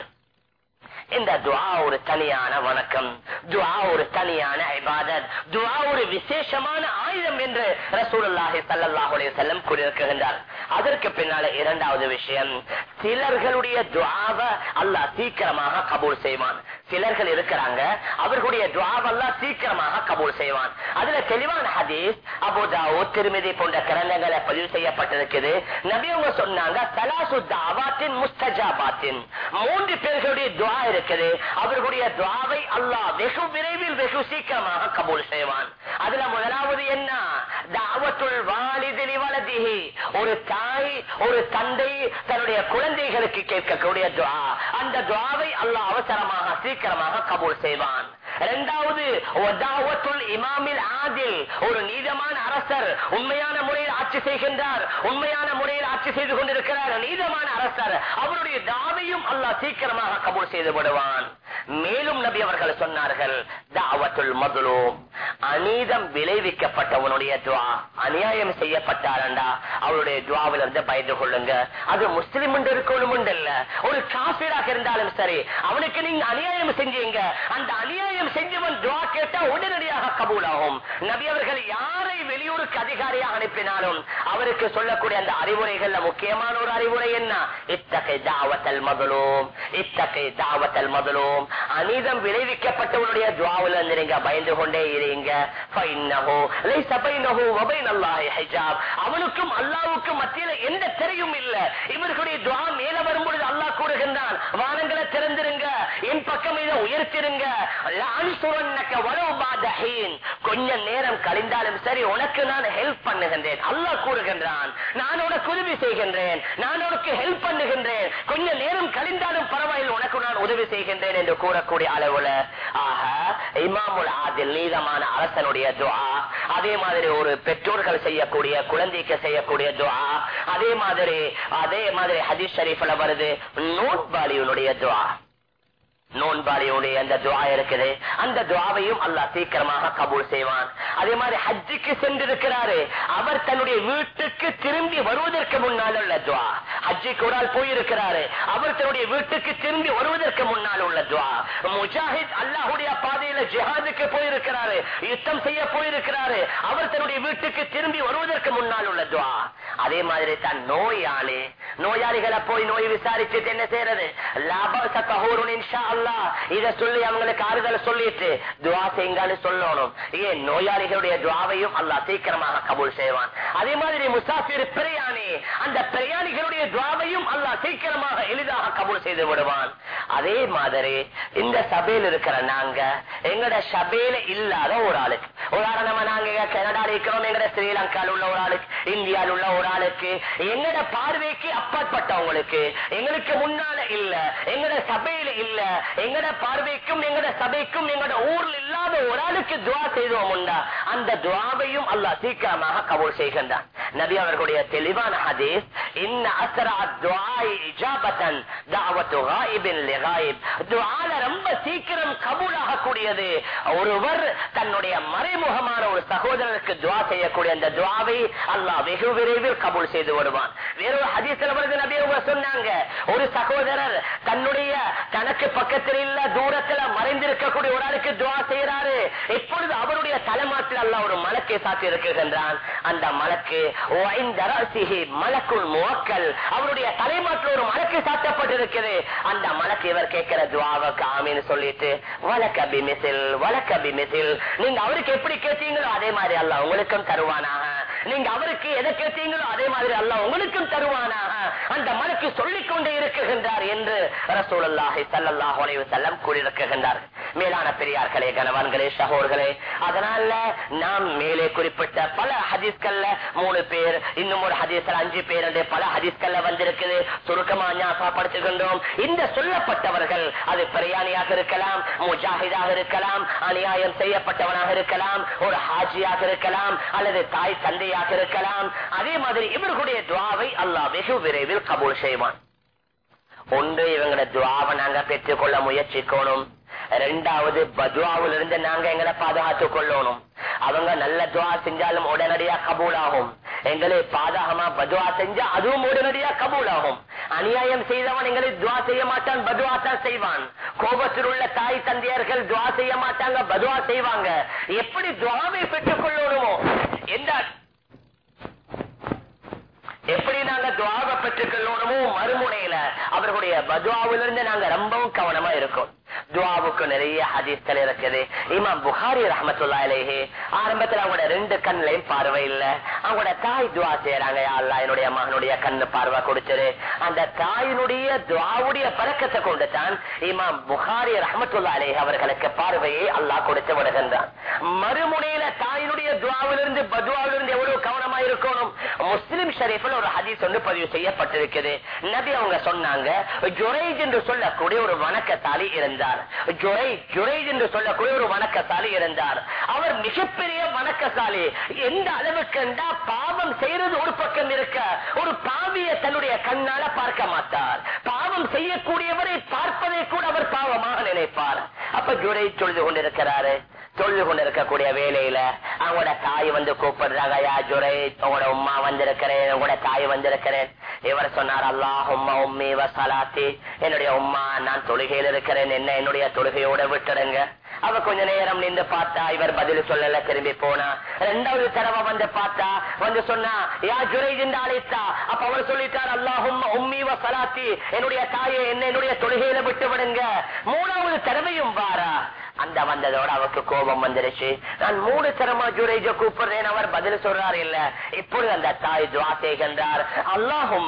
A: இந்த துவா ஒரு தனியான வணக்கம் துவா ஒரு தனியான இபாதத் துவா ஒரு விசேஷமான ஆயுதம் என்று ரசூலுல்லாஹி ஸல்லல்லாஹு அலைஹி வஸல்லம் கூறியிருக்கின்றார் அதற்கு பின்னால இரண்டாவது விஷயம் சிலர்களுடைய துவாவை அல்லாஹ் சீக்கிரமாக கபூல் செய்வான் சிலர்கள் இருக்கிறாங்க அவர்களுடைய துவாவெல்லாம் சீக்கிரமாக கபூல் செய்வான் அதுல தெளிவான ஹதீஸ் அபுதாவோ திருமதி போன்ற கிரந்தங்களை பதிவு செய்யப்பட்டிருக்குது நபியவங்க சொன்னாங்க சலாசு தாவாத்தின் முஸ்தஜாபாத்தின் மூன்று பேர்களுடைய துவா இருக்குது அவர்களுடைய துவாவை அல்லாஹ் வெகு விரைவில் வெகு சீக்கிரமாக கபூல் செய்வான் அதுல முதலாவது என்ன தாவத்துள் வாலிதிலி வலதிஹி ஒரு தாய் ஒரு தந்தை தன்னுடைய குழந்தைகளுக்கு கேட்கக்கூடிய துவா அந்த துவாவை அல்லாஹ் அவசரமாக சீக்கிரமாக கபூல் செய்வான் இரண்டாவது ஒதாவத்துல் இமாமில் ஆதில் ஒரு நீதமான அரசர் உண்மையான முறையில் ஆட்சி செய்கின்றார் உண்மையான முறையில் ஆட்சி செய்து கொண்டிருக்கிறார் நீதமான அரசர் அவருடைய தாவையும் அல்லாஹ் சீக்கிரமாக கபூல் செய்து விடுவான் மேலும் நபி அவர்கள் சொன்னார்கள் தாவத்துல் மதுலூம் அநீதம் விளைவிக்கப்பட்டவனுடைய துவா அநியாயம் செய்யப்பட்டாரண்டா அவருடைய துவாவில இருந்து பயந்து கொள்ளுங்க அது முஸ்லிம் இருக்கணும் இல்ல ஒரு காசீராக இருந்தாலும் சரி அவனுக்கு நீங்க அநியாயம் செஞ்சீங்க அந்த அநியாயம் செஞ்சவன் துவா கேட்டா உடனடியாக கபூலாகும் நபி அவர்கள் யாரை வெளியூருக்கு அதிகாரியாக அனுப்பினாலும் அவருக்கு சொல்லக்கூடிய அந்த அறிவுரைகள்ல முக்கியமான ஒரு அறிவுரை என்ன இத்தகை தாவத்தல் மகளோம் இத்தகை தாவத்தல் மகளோம் அநீதம் விளைவிக்கப்பட்டவனுடைய துவாவுல இருந்து நீங்க பயந்து கொண்டே இருங்க ஃபைன்னஹு லைஸ பைனஹு வ பைனல்லாஹி ஹிஜாப் அவனுக்கும் அல்லாஹ்வுக்கும் மத்தியில எந்த திரையும் இல்ல இவர்களுடைய துவா மேல வரும்பொழுது அல்லாஹ் கூறுகின்றான் வானங்களை திறந்திருங்க என் பக்கம் இதை உயர்த்திருங்க லஅன்சுரன்னக வலவ் பாத ஹீன் கொஞ்ச நேரம் கழிந்தாலும் சரி உனக்கு நான் ஹெல்ப் பண்ணுகின்றேன் அல்லாஹ் கூறுகின்றான் நான் உனக்கு உதவி செய்கின்றேன் நான் உனக்கு ஹெல்ப் பண்ணுகின்றேன் கொஞ்ச நேரம் கழிந்தாலும் பரவாயில்லை உனக்கு நான் உதவி செய்கின்றேன் என்று கூறக்கூடிய அளவுல ஆக இமாமுல் ஆதில் நீதமான அரசனுடைய துவா அதே மாதிரி ஒரு பெற்றோர்கள் செய்யக்கூடிய குழந்தைக்கு செய்யக்கூடிய துவா அதே மாதிரி அதே மாதிரி ஹதீஸ் ஷரீஃப்ல வருது நோட்பாளியனுடைய துவா நோன்பாளியுடைய அந்த துவா இருக்குது அந்த துவாவையும் அல்லாஹ் சீக்கிரமாக கபூல் செய்வான் அதே மாதிரி ஹஜ்ஜுக்கு சென்றிருக்கிறாரு அவர் தன்னுடைய வீட்டுக்கு திரும்பி வருவதற்கு முன்னால் உள்ள துவா ஹஜ்ஜுக்கு ஒரு ஆள் போயிருக்கிறாரு அவர் தன்னுடைய வீட்டுக்கு திரும்பி வருவதற்கு முன்னால் உள்ள துவா முஜாஹித் அல்லாஹுடைய பாதையில ஜிஹாதுக்கு போயிருக்கிறாரு யுத்தம் செய்ய போயிருக்கிறாரு அவர் தன்னுடைய வீட்டுக்கு திரும்பி வருவதற்கு முன்னால் உள்ள துவா அதே மாதிரி தான் நோயாளி நோயாளிகளை போய் நோய் விசாரிச்சுட்டு என்ன செய்யறது லாப சத்தஹூருன் இன்ஷா அல்லாஹ் இத சொல்லி அவங்களுக்கு ஆறுதல் சொல்லிட்டு துவா செய்யுங்கன்னு சொல்லணும் ஏன் நோயாளிகளுடைய துவாவையும் அல்லாஹ் சீக்கிரமாக கபூல் செய்வான் அதே மாதிரி முசாஃபிர் பிரயாணி அந்த பிரயாணிகளுடைய துவாவையும் அல்லாஹ் சீக்கிரமாக எளிதாக கபூல் செய்து விடுவான் அதே மாதிரி இந்த சபையில் இருக்கிற நாங்க எங்கட சபையில இல்லாத ஒரு ஆளுக்கு உதாரணமா நாங்க கனடால இருக்கிறோம் எங்கட ஸ்ரீலங்கால உள்ள ஒரு ஆளுக்கு இந்தியாவில் உள்ள ஒரு ஆளுக்கு எங்கட பார்வைக்கு அப்பாற்பட்டவங்களுக்கு எங்களுக்கு முன்னால இல்ல எங்கட சபையில இல்ல எங்கட பார்வைக்கும் எங்கட சபைக்கும் எங்கட ஊர்ல இல்லாத ஒரு ஆளுக்கு துவா செய்தோம் உண்டா அந்த துவாவையும் அல்லாஹ் சீக்கிரமாக கபூல் செய்கின்றான் நபி அவர்களுடைய தெளிவான ஹதீஸ் இன்ன அஸ்ரா துஆஇ இஜாபத்தன் தஅவத்து காயிபின் லிகாயிப் துஆல ரொம்ப சீக்கிரம் கபூலாக கூடியது ஒருவர் தன்னுடைய மறைமுகமான ஒரு சகோதரருக்கு துவா செய்யக்கூடிய அந்த துவாவை அல்லாஹ் வெகு விரைவில் கபூல் செய்து வருவான் வேறொரு ஹதீஸ்ல வருது நபி அவங்க சொன்னாங்க ஒரு சகோதரர் தன்னுடைய தனக்கு பக்கத்தில் இல்ல தூரத்துல மறைந்திருக்கக்கூடிய ஒரு ஆளுக்கு துவா செய்யறாரு இப்பொழுது அவருடைய தலைமாட்டில் அல்லாஹ் ஒரு மலக்கை சாத்தி இருக்குகின்றான் அந்த மலக்கு மலக்குள் முவக்கல் அவருடைய தலைமாட்டில் ஒரு மலக்கு சாத்தப்பட்டிருக்குது அந்த மலக்கு இவர் கேட்கிற துவாவுக்கு ஆமின்னு சொல்லிட்டு வழக்கபி மிசில் வழக்கபி மிசில் நீங்க அவருக்கு எப்படி கேட்டீங்களோ அதே மாதிரி அல்ல உங்களுக்கும் தருவானாக நீங்க அவருக்கு எதை கேட்டீங்களோ அதே மாதிரி அல்ல உங்களுக்கும் தருவானாக அந்த மலக்கு சொல்லிக் கொண்டே இருக்குகின்றார் என்று ரசூலுல்லாஹி ஸல்லல்லாஹு அலைஹி வஸல்லம் கூறியிருக்கின்றார் மேலான பெரியார்களே கணவான்களே சகோர்களே அதனால நாம் மேலே குறிப்பிட்ட பல ஹதீஸ்கள்ல மூணு பேர் இன்னும் ஒரு ஹதீஸ்ல அஞ்சு பேர் என்று பல ஹதீஸ்கள்ல வந்திருக்குது சுருக்கமா ஞாபகப்படுத்துகின்றோம் இந்த சொல்லப்பட்டவர்கள் அது பிரயாணியாக இருக்கலாம் முஜாஹிதாக இருக்கலாம் அநியாயம் செய்யப்பட்டவனாக இருக்கலாம் ஒரு ஹாஜியாக இருக்கலாம் அல்லது தாய் தந்தையாக இருக்கலாம் அதே மாதிரி இவர்களுடைய துவாவை அல்லாஹ் வெகு விரைவில் கபூல் செய்வான் ஒன்று இவங்களோட துவாவை நாங்க பெற்றுக்கொள்ள முயற்சிக்கணும் ரெண்டாவது பத்வாவில் இருந்து நாங்க எங்களை பாதுகாத்துக் கொள்ளணும் அவங்க நல்ல துவா செஞ்சாலும் உடனடியா கபூல் ஆகும் எங்களை பாதகமா பதுவா செஞ்சா அதுவும் உடனடியா கபூல் ஆகும் அநியாயம் செய்தவன் எங்களை துவா செய்ய மாட்டான் பதுவா தான் செய்வான் கோபத்தில் உள்ள தாய் தந்தையர்கள் துவா செய்ய மாட்டாங்க பதுவா செய்வாங்க எப்படி துவாவை பெற்றுக் கொள்ளணுமோ எந்த எப்படி நாங்க துவாவை பெற்றுக் கொள்ளணுமோ மறுமுனையில அவர்களுடைய பதுவாவிலிருந்து நாங்க ரொம்பவும் கவனமா இருக்கோம் துவாவுக்கு நிறைய ஹதீஸ்கள் இருக்குது இமாம் புகாரி ரஹமத்துல்லா அலேஹி ஆரம்பத்துல அவங்களோட ரெண்டு கண்ணுலையும் பார்வை இல்ல அவங்களோட தாய் துவா செய்யறாங்க அல்லா என்னுடைய மகனுடைய கண்ணு பார்வை கொடுத்துரு அந்த தாயினுடைய துவாவுடைய பழக்கத்தை கொண்டு தான் இமாம் புகாரி ரஹமத்துல்லா அலேஹி அவர்களுக்கு பார்வையை அல்லாஹ் கொடுத்து விடுகின்றான் மறுமுனையில தாயினுடைய துவாவிலிருந்து பதுவாவிலிருந்து எவ்வளவு கவனமா இருக்கணும் முஸ்லிம் ஷரீஃபில் ஒரு ஹதீஸ் ஒன்று பதிவு செய்யப்பட்டிருக்குது நபி அவங்க சொன்னாங்க ஜுரைஜ் என்று சொல்லக்கூடிய ஒரு வணக்கத்தாளி இருந்தார் ஜுரை ஜுரைஜ் என்று சொல்லக்கூடிய ஒரு வணக்கசாலி இருந்தார் அவர் மிகப்பெரிய வணக்கசாலி எந்த அளவுக்கு என்றா பாவம் செய்யறது ஒரு பக்கம் இருக்க ஒரு பாவிய தன்னுடைய கண்ணால பார்க்க மாட்டார் பாவம் செய்யக்கூடியவரை பார்ப்பதை கூட அவர் பாவமாக நினைப்பார் அப்ப ஜுரை சொல்து கொண்டிருக்கிறாரு தொழுது கொண்டிருக்கக்கூடிய வேலையில அவங்களோட தாய் வந்து கூப்பிடுறாங்க யா ஜுரை உங்களோட உம்மா வந்திருக்கிறேன் உங்களோட தாய் வந்திருக்கிறேன் இவர் சொன்னார் அல்லாஹ் உம்மா உம்மி வசலாத்தி என்னுடைய உம்மா நான் தொழுகையில் இருக்கிறேன் என்ன என்னுடைய தொழுகையோட விட்டுடுங்க அவ கொஞ்ச நேரம் நின்று பார்த்தா இவர் பதில் சொல்லல திரும்பி போனா ரெண்டாவது தடவை வந்து பார்த்தா வந்து சொன்னா யா ஜுரைஜ் என்று அழைத்தா அப்ப அவர் சொல்லிட்டார் அல்லாஹும் உம்மி வசலாத்தி என்னுடைய தாயை என்ன என்னுடைய தொழுகையில விட்டு விடுங்க மூணாவது தடவையும் வாரா அந்த வந்ததோட அவருக்கு கோபம் வந்துருச்சு நான் மூணு தரமா ஜுரேஜ கூப்பிடுறேன் அவர் பதில் சொல்றாரு இல்ல இப்பொழுது அந்த தாய் துவா செய்கின்றார் அல்லாஹும்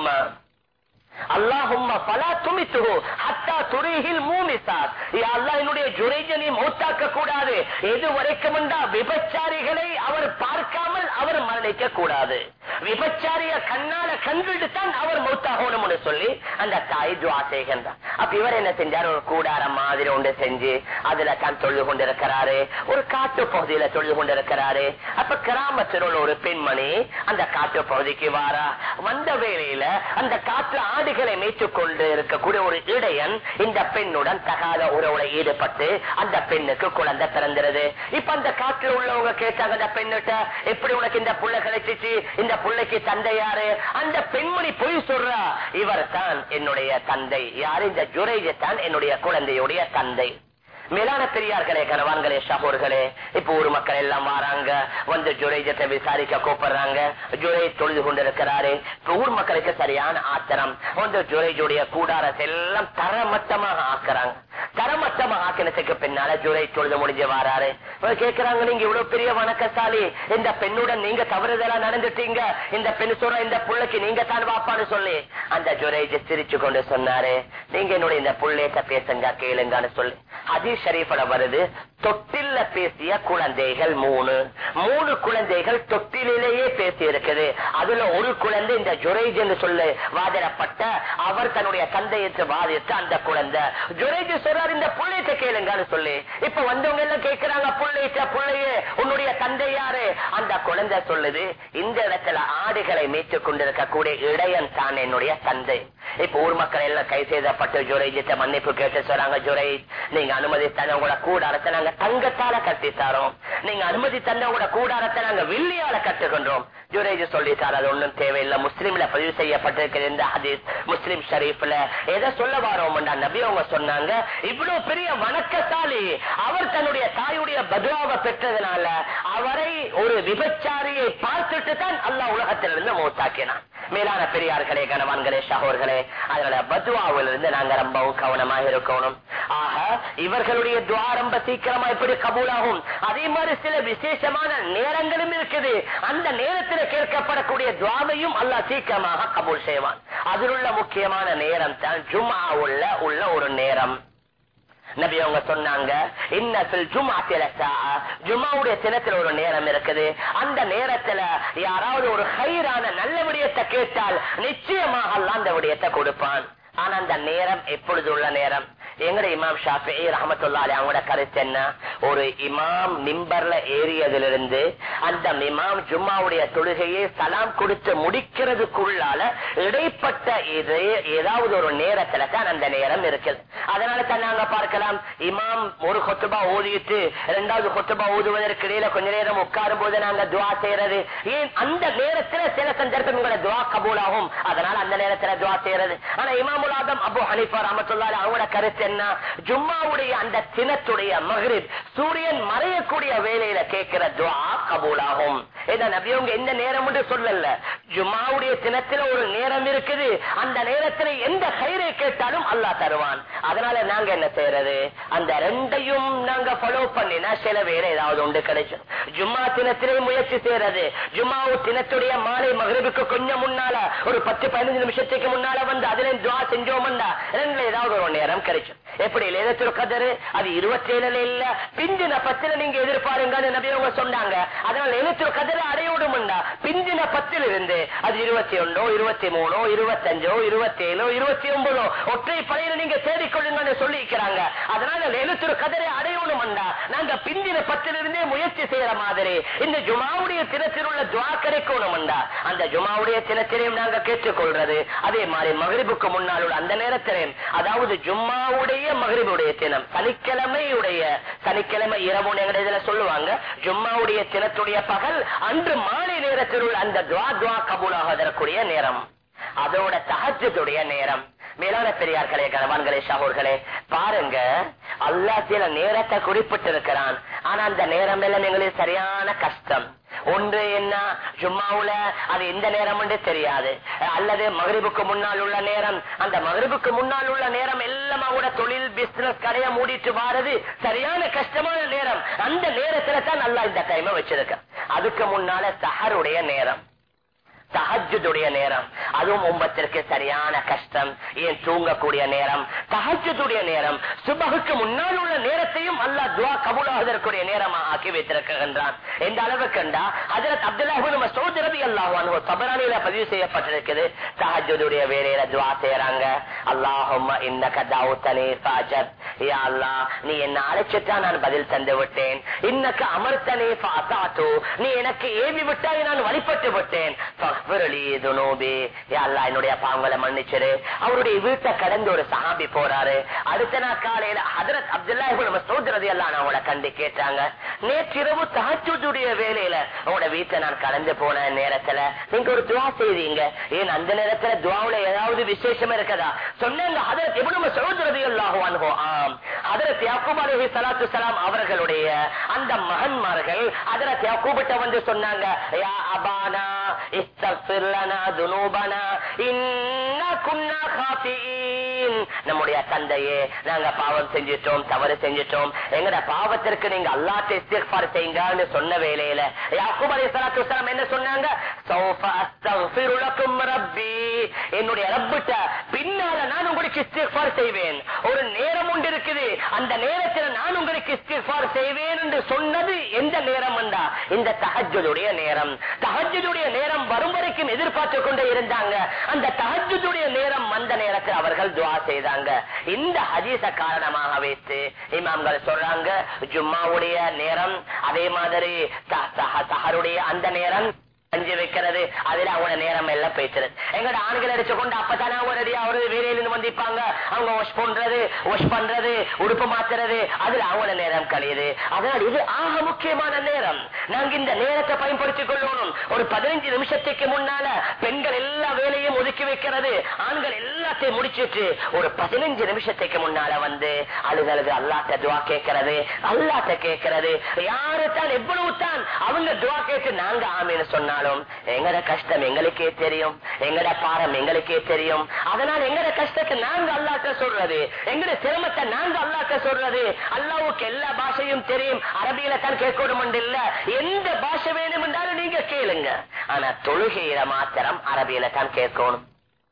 A: அல்லாஹும்ம பலா துமித்துஹு ஹத்தா துரிஹில் மூமிசாத் யா அல்லாஹ் என்னுடைய ஜுரைஜனை மௌத்தாக்க கூடாது எது வரைக்கும் விபச்சாரிகளை அவர் பார்க்காமல் அவர் மரணிக்க கூடாது விபச்சாரிய கண்ணால கண்டுட்டு தான் அவர் மௌத்தாகணும்னு சொல்லி அந்த தாய் துவா செய்கின்றார் அப்ப இவர் என்ன செஞ்சார் ஒரு கூடாரம் மாதிரி ஒன்று செஞ்சு அதுல தான் தொழுது கொண்டிருக்கிறாரு ஒரு காட்டு பகுதியில தொழுது கொண்டிருக்கிறாரு அப்ப கிராமத்தில் உள்ள ஒரு பெண்மணி அந்த காட்டு பகுதிக்கு வாரா வந்த வேளையில அந்த காற்று ஆடுகளை மேய்த்துக் கொண்டு இருக்கக்கூடிய ஒரு இடையன் இந்த பெண்ணுடன் தகாத உறவுல ஈடுபட்டு அந்த பெண்ணுக்கு குழந்தை பிறந்திருது இப்ப அந்த காட்டுல உள்ளவங்க கேட்டாங்க அந்த பெண்ணுட்ட எப்படி உனக்கு இந்த புள்ள கிடைச்சிச்சு இந்த புள்ளைக்கு தந்தை யாரு அந்த பெண்மணி பொய் சொல்றா இவர் தான் என்னுடைய தந்தை யாரு இந்த ஜுரேஜ் தான் என்னுடைய குழந்தையுடைய தந்தை மேலான பெரியார்களே கணவான்களே ஷாபூர்களே இப்ப ஊர் மக்கள் எல்லாம் வராங்க வந்து ஜுரேஜத்தை விசாரிக்க கூப்பிடுறாங்க ஜுரை தொழுது கொண்டிருக்கிறாரு இப்ப ஊர் மக்களுக்கு சரியான ஆத்திரம் வந்து ஜுரேஜுடைய கூடாரத்தை எல்லாம் தரமட்டமாக ஆக்குறாங்க தரமட்டமா ஆக்கினத்துக்கு பின்னால ஜுரை தொழுது முடிஞ்சு வராரு இவர் கேக்குறாங்க நீங்க இவ்வளவு பெரிய வணக்கசாலி இந்த பெண்ணுடன் நீங்க தவறுதலா நடந்துட்டீங்க இந்த பெண் சொல்ற இந்த புள்ளைக்கு நீங்க தான் வாப்பான்னு சொல்லி அந்த ஜுரேஜ் சிரிச்சு கொண்டு சொன்னாரு நீங்க என்னுடைய இந்த புள்ளேட்ட பேசுங்க கேளுங்கன்னு சொல்லி ஹதீஸ் ஷரீஃபட வருது தொட்டில்ல பேசிய குழந்தைகள் மூணு மூணு குழந்தைகள் தொட்டிலேயே பேசி இருக்குது அதுல ஒரு குழந்தை இந்த ஜுரேஜ் என்று சொல்லி வாதிடப்பட்ட அவர் தன்னுடைய தந்தை என்று வாதிட்ட அந்த குழந்தை ஜுரேஜ் சொல்றாரு இந்த புள்ளைட்ட கேளுங்கன்னு சொல்லி இப்ப வந்தவங்க எல்லாம் கேட்கிறாங்க புள்ளைட்ட புள்ளையே உன்னுடைய தந்தை யாரு அந்த குழந்தை சொல்லுது இந்த இடத்துல ஆடுகளை மேய்த்துக் கொண்டிருக்கக்கூடிய இடையன் தான் என்னுடைய தந்தை இப்ப ஊர் மக்கள் எல்லாம் கை செய்தப்பட்டு ஜுரைஜிட்ட மன்னிப்பு கேட்டு சொல்றாங்க ஜுரை நீங்க அனுமதி தந்த உங்களோட கூடாரத்தை நாங்க தங்கத்தால கட்டி தரோம் நீங்க அனுமதி தந்த உங்களோட கூடாரத்தை நாங்க வில்லியால கட்டுகின்றோம் ஜுரேஜ் சொல்லிட்டார் அது ஒண்ணும் தேவையில்லை முஸ்லீம்ல பதிவு செய்யப்பட்டிருக்கிற இந்த ஹதீஸ் முஸ்லிம் ஷரீஃப்ல எதை சொல்ல வாரோம் நபி அவங்க சொன்னாங்க இவ்வளவு பெரிய வணக்கசாலி அவர் தன்னுடைய தாயுடைய பதுவாவை பெற்றதுனால அவரை ஒரு விபச்சாரியை பார்த்துட்டு தான் அல்லாஹ் உலகத்திலிருந்து மௌத்தாக்கினான் மேலான பெரியார்களே கணவான்களே சகோர்களே அதனால பத்வாவில் இருந்து நாங்க ரொம்பவும் கவனமாக இருக்கணும் ஆக இவர்களுடைய துவா ரொம்ப சீக்கிரமா எப்படி கபூலாகும் அதே மாதிரி சில விசேஷமான நேரங்களும் இருக்குது அந்த நேரத்தில் கேட்கப்படக்கூடிய துவாவையும் அல்லாஹ் சீக்கிரமாக கபூல் செய்வான் அதில் உள்ள முக்கியமான நேரம் தான் ஜும்மா உள்ள உள்ள ஒரு நேரம் நபி அவங்க சொன்னாங்க இன்னத்தில் ஜுமாத்தில ஜுமாவுடைய தினத்துல ஒரு நேரம் இருக்குது அந்த நேரத்துல யாராவது ஒரு ஹைரான நல்ல விடயத்தை கேட்டால் நிச்சயமாக அல்லாஹ் அந்த விடயத்தை கொடுப்பான் ஆனா அந்த நேரம் எப்பொழுது உள்ள நேரம் எங்கட இமாம் ஷாஃபி ரஹமத்துல்லாலே அவங்களோட கருத்து என்ன ஒரு இமாம் மிம்பர்ல ஏறியதிலிருந்து அந்த இமாம் ஜும்மாவுடைய தொழுகையை சலாம் கொடுத்து முடிக்கிறதுக்குள்ளால இடைப்பட்ட இது ஏதாவது ஒரு நேரத்துல தான் அந்த நேரம் இருக்குது அதனால தான் நாங்க பார்க்கலாம் இமாம் ஒரு கொத்துபா ஓதிட்டு இரண்டாவது கொத்துபா ஓதுவதற்கு இடையில கொஞ்ச நேரம் உட்காரும் போது நாங்க துவா செய்யறது ஏன் அந்த நேரத்துல சில சந்தர்ப்பம் உங்களோட துவா கபூலாகும் அதனால அந்த நேரத்துல துவா செய்யறது ஆனா இமாமுல் ஆதம் அபு ஹனிஃபா ரஹமத்துல்லாஹி அவங்களோட கருத்து என்ன ஜும்மாவுடைய அந்த தினத்துடைய மகரிப் சூரியன் மறையக்கூடிய வேலையில கேட்கிற துவா கபூலாகும் ஏன்னா நபியவங்க எந்த நேரம் சொல்லல ஜும்மாவுடைய தினத்துல ஒரு நேரம் இருக்குது அந்த நேரத்துல எந்த கயிறை கேட்டாலும் அல்லாஹ் தருவான் அதனால நாங்க என்ன செய்யறது அந்த ரெண்டையும் நாங்க ஃபாலோ பண்ணினா சில வேலை ஏதாவது உண்டு கிடைக்கும் ஜும்மா தினத்திலே முயற்சி செய்யறது ஜும்மாவு தினத்துடைய மாலை மகரிபுக்கு கொஞ்சம் முன்னால ஒரு பத்து பதினஞ்சு நிமிஷத்துக்கு முன்னால வந்து அதுல துவா செஞ்சோம்னா ரெண்டுல ஏதாவது ஒரு நேரம் கிடைக்கும் எப்படி லேதத்தில் கதரு அது இருபத்தி ஏழுல இல்ல பிந்தின பத்துல நீங்க எதிர்பாருங்கன்னு நபி அவங்க சொன்னாங்க அதனால லேதத்தில் கதரு அடையோடும்டா பிந்தின பத்தில் இருந்து அது இருபத்தி ஒன்றோ இருபத்தி மூணோ இருபத்தஞ்சோ இருபத்தி ஏழோ இருபத்தி ஒன்பதோ ஒற்றை படையில நீங்க தேடிக்கொள்ளுங்கன்னு சொல்லிக்கிறாங்க அதனால லேலத்துரு கதரை அடையணும்டா நாங்க பிந்தின பத்திலிருந்தே முயற்சி செய்யற மாதிரி இந்த ஜுமாவுடைய தினத்தில் உள்ள துவா கிடைக்கணும்டா அந்த ஜுமாவுடைய தினத்திலையும் நாங்க கேட்டுக்கொள்றது அதே மாதிரி மகரிபுக்கு முன்னால் உள்ள அந்த நேரத்திலே அதாவது ஜும்மாவுடைய ஜும்மாவுடைய மகரிபுடைய தினம் சனிக்கிழமையுடைய சனிக்கிழமை இரவு எங்க இதுல சொல்லுவாங்க ஜும்மாவுடைய தினத்துடைய பகல் அன்று மாலை நேரத்தில் உள்ள அந்த துவா துவா கபூலாக தரக்கூடிய நேரம் அதோட தஹஜுடைய நேரம் மேலான பெரியார்களே கணவான்களே சகோர்களே பாருங்க அல்லா சில நேரத்தை குறிப்பிட்டிருக்கிறான் ஆனா அந்த நேரம் எல்லாம் எங்களுக்கு சரியான கஷ்டம் ஒன்று என்ன ஜும்மாவுல அது எந்த நேரம் என்று தெரியாது அல்லது மகரிபுக்கு முன்னால் உள்ள நேரம் அந்த மகரிபுக்கு முன்னால் உள்ள நேரம் எல்லாம் கூட தொழில் பிசினஸ் கடையை மூடிட்டு வாரது சரியான கஷ்டமான நேரம் அந்த நேரத்துல தான் நல்லா இந்த டைமை வச்சிருக்க அதுக்கு முன்னால சஹருடைய நேரம் தஹஜுடைய நேரம் அதுவும் உம்பத்திற்கு சரியான கஷ்டம் ஏன் தூங்கக்கூடிய நேரம் தஹஜுடைய நேரம் சுபகுக்கு முன்னால் உள்ள நேரத்தையும் அல்லா துவா கபூலாவதற்குரிய நேரமா ஆக்கி வைத்திருக்கின்றான் எந்த அளவுக்கு கண்டா அதில் அப்துல்லாஹு நம்ம சோதரதி அல்லாஹ் தபரானியில பதிவு செய்யப்பட்டிருக்குது தஹஜுடைய வேலையில துவா செய்யறாங்க அல்லாஹும் இன்னக தாவுத்தனே ஃபாஜத் யா அல்லாஹ் நீ என்ன அழைச்சிட்டா நான் பதில் தந்து விட்டேன் இன்னக்கு அமர்த்தனே ஃபாத்தாத்து நீ எனக்கு ஏவி விட்டாய் நான் வழிபட்டு விட்டேன் என்னுடைய பாவங்களை மன்னிச்சிரு அவருடைய வீட்டை கடந்து ஒரு சஹாபி போறாரு அடுத்த நாள் காலையில ஹதரத் அப்துல்லா சோதரதி எல்லாம் அவங்கள கண்டு கேட்டாங்க நேற்றிரவு தாச்சுடைய வேலையில உங்களோட வீட்டை நான் கடந்து போன நேரத்துல நீங்க ஒரு துவா செய்தீங்க ஏன் அந்த நேரத்துல துவாவுல ஏதாவது விசேஷம் இருக்கதா சொன்னாங்க ஹதரத் எப்படி சோதரதி எல்லாம் ஆம் ஹதரத் யாக்கூப் அலஹி சலாத்து சலாம் அவர்களுடைய அந்த மகன்மார்கள் ஹதரத் யாக்கூபிட்ட வந்து சொன்னாங்க யா அபானா இஸ்தக்ஃபிர் லனா துனூபனா இன்னா குன்னா காஃபியின் நம்முடைய தந்தையே நாங்க பாவம் செஞ்சிட்டோம் தவறு செஞ்சிட்டோம் எங்கட பாவத்திற்கு நீங்க அல்லாஹ்ட்ட இஸ்திக்ஃபார் செய்யுங்கன்னு சொன்ன வேளையில யாக்கூப் அலைஹிஸ்ஸலாத்து வஸலாம் என்ன சொன்னாங்க சௌஃப அஸ்தக்ஃபிரு லக்கும் ரப்பி என்னுடைய ரப்பிட்ட பின்னால நான் உங்களுக்கு இஸ்திக்ஃபார் செய்வேன் ஒரு நேரம் உண்டு இருக்குது அந்த நேரத்தில் நான் உங்களுக்கு இஸ்திக்ஃபார் செய்வேன் என்று சொன்னது எந்த நேரம் என்றா இந்த தஹஜ்ஜுடைய நேரம் தஹஜ்ஜுடைய நேரம் வரும் வரைக்கும் எதிர்பார்த்து கொண்டே இருந்தாங்க அந்த தஹஜ்ஜுடைய நேரம் வந்த நேரத்தில் அவர்கள் துவா செய்தாங்க இந்த ஹதீஸ காரணமாக வைத்து இமாம்கள் சொல்றாங்க ஜும்மாவுடைய நேரம் அதே மாதிரி சஹருடைய அந்த நேரம் செஞ்சு வைக்கிறது அதுல அவங்க நேரம் எல்லாம் போயிட்டு எங்கட ஆண்கள் அடிச்சு கொண்டு அப்பதானே அவங்க ரெடியா அவரு வேலையில இருந்து வந்திருப்பாங்க அவங்க வாஷ் பண்றது வாஷ் பண்றது உடுப்பு மாத்துறது அதுல அவங்கள நேரம் கழியுது அதனால இது ஆக முக்கியமான நேரம் நாங்க இந்த நேரத்தை பயன்படுத்திக் கொள்ளணும் ஒரு பதினஞ்சு நிமிஷத்துக்கு முன்னால பெண்கள் எல்லா வேலையும் ஒதுக்கி வைக்கிறது ஆண்கள் எல்லாத்தையும் முடிச்சிட்டு ஒரு பதினஞ்சு நிமிஷத்துக்கு முன்னால வந்து அழுதழுது அல்லாட்ட துவா கேட்கறது அல்லாட்ட கேட்கறது யாரு தான் எவ்வளவு தான் அவங்க துவா கேட்டு நாங்க ஆமீன்னு சொன்னாலும் எங்கட கஷ்டம் எங்களுக்கே தெரியும் எங்கட பாரம் எங்களுக்கே தெரியும் அதனால எங்கட கஷ்டத்தை நாங்க அல்லாட்ட சொல்றது எங்கட சிரமத்தை நாங்க அல்லாட்ட சொல்றது அல்லாவுக்கு எல்லா பாஷையும் தெரியும் அரபியில தான் கேட்கணும் இல்ல எந்த பாஷை வேணும் என்றாலும் நீங்க கேளுங்க ஆனா தொழுகையில மாத்திரம் அரபியில தான் கேட்கணும்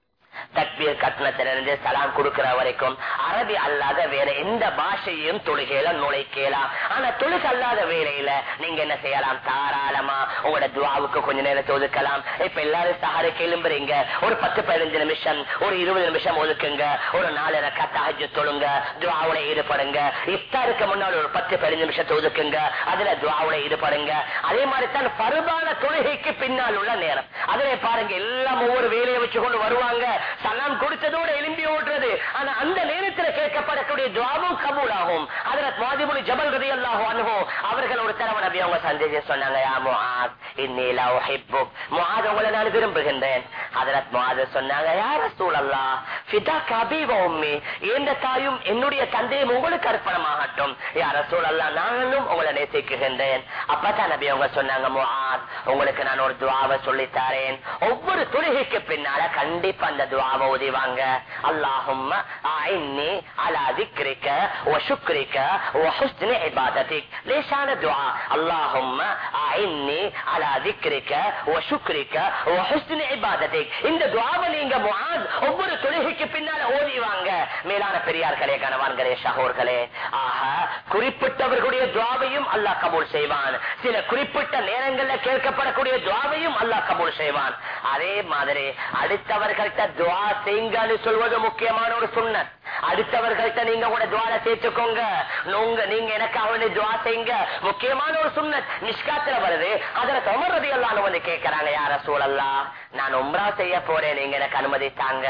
A: தக்பீர் கட்டணத்திலிருந்து சலாம் கொடுக்கிற வரைக்கும் அரபி அல்லாத வேற எந்த பாஷையும் தொழுகையில நுழைக்கலாம் ஆனா தொழுக அல்லாத வேலையில நீங்க என்ன செய்யலாம் தாராளமா உங்களோட துவாவுக்கு கொஞ்ச நேரத்தை ஒதுக்கலாம் இப்ப எல்லாரும் சஹரு கிளம்புறீங்க ஒரு பத்து பதினஞ்சு நிமிஷம் ஒரு இருபது நிமிஷம் ஒதுக்குங்க ஒரு நாலு கத்தாஜு தொழுங்க துவாவுல ஈடுபடுங்க இஃப்தாருக்கு முன்னால் ஒரு பத்து பதினஞ்சு நிமிஷத்தை ஒதுக்குங்க அதுல துவாவுல ஈடுபடுங்க அதே மாதிரி தான் பருபான தொழுகைக்கு பின்னால் உள்ள நேரம் அதிலே பாருங்க எல்லாம் ஒவ்வொரு வேலையை வச்சு கொண்டு வருவாங்க சலாம் கொடுத்ததோட எலும்பி ஓடுறது ஆனா அந்த நேரத்தில் கேட்கப்படக்கூடிய துவாவும் கபூல் ஆகும் அதுல மாதிபுலி ஜபல் ரதி அல்லாஹோ அனுபவம் அவர்கள் ஒரு தரவ நபி அவங்க சந்தேகம் சொன்னாங்க யா முஆத் இன்னி லவ் ஹிப்புக் முஆத் உங்களை நான் விரும்புகின்றேன் ஹதரத் முஆத் சொன்னாங்க யா ரசூலல்லாஹ் ஃபிதா கபி வ உம்மி எந்த தாயும் என்னுடைய தந்தையும் உங்களுக்கு அர்ப்பணமாகட்டும் யா ரசூலல்லாஹ் நானும் உங்களை நேசிக்குகின்றேன் அப்பதான் நபி அவங்க சொன்னாங்க முஆத் உங்களுக்கு நான் ஒரு துவாவை சொல்லித் தரேன் ஒவ்வொரு தொழுகைக்கு பின்னால கண்டிப்பா அந்த துவாவை உதவாங்க அல்லாஹும் அஇன்னி அலா திக்ரிக வ சுக்ரிக வ ஹுஸ்னி இபாதத்திக் லேசான துஆ அல்லாஹும் அஇன்னி அலா திக்ரிக வ சுக்ரிக வ ஹுஸ்னி இபாதத்திக் இந்த துஆவை நீங்க முஆத் ஒவ்வொரு தொழுகைக்கு பின்னால ஓதிவாங்க மேலான பெரியார்களே கணவான்களே சகோர்களே ஆக குறிப்பிட்டவர்களுடைய துவாவையும் அல்லாஹ் கபூல் செய்வான் சில குறிப்பிட்ட நேரங்களில் கேட்கப்படக்கூடிய துவாவையும் அல்லாஹ் கபூல் செய்வான் அதே மாதிரி அடுத்தவர்கள்ட்ட துவா செய்யுங்கன்னு சொல்வது முக்கியமான ஒரு சுண்ணத் அடுத்தவர்கள்ட்ட நீங்க கூட துவார சேர்த்துக்கோங்க உங்க நீங்க எனக்காக வேண்டி துவா செய்யுங்க முக்கியமான ஒரு சுண்ணத் நிஷ்காத்துல வருது அதுல தொமரதி எல்லாம் வந்து கேட்கறாங்க யார சூழல்லா நான் உம்ரா செய்ய போறேன் நீங்க எனக்கு அனுமதி தாங்க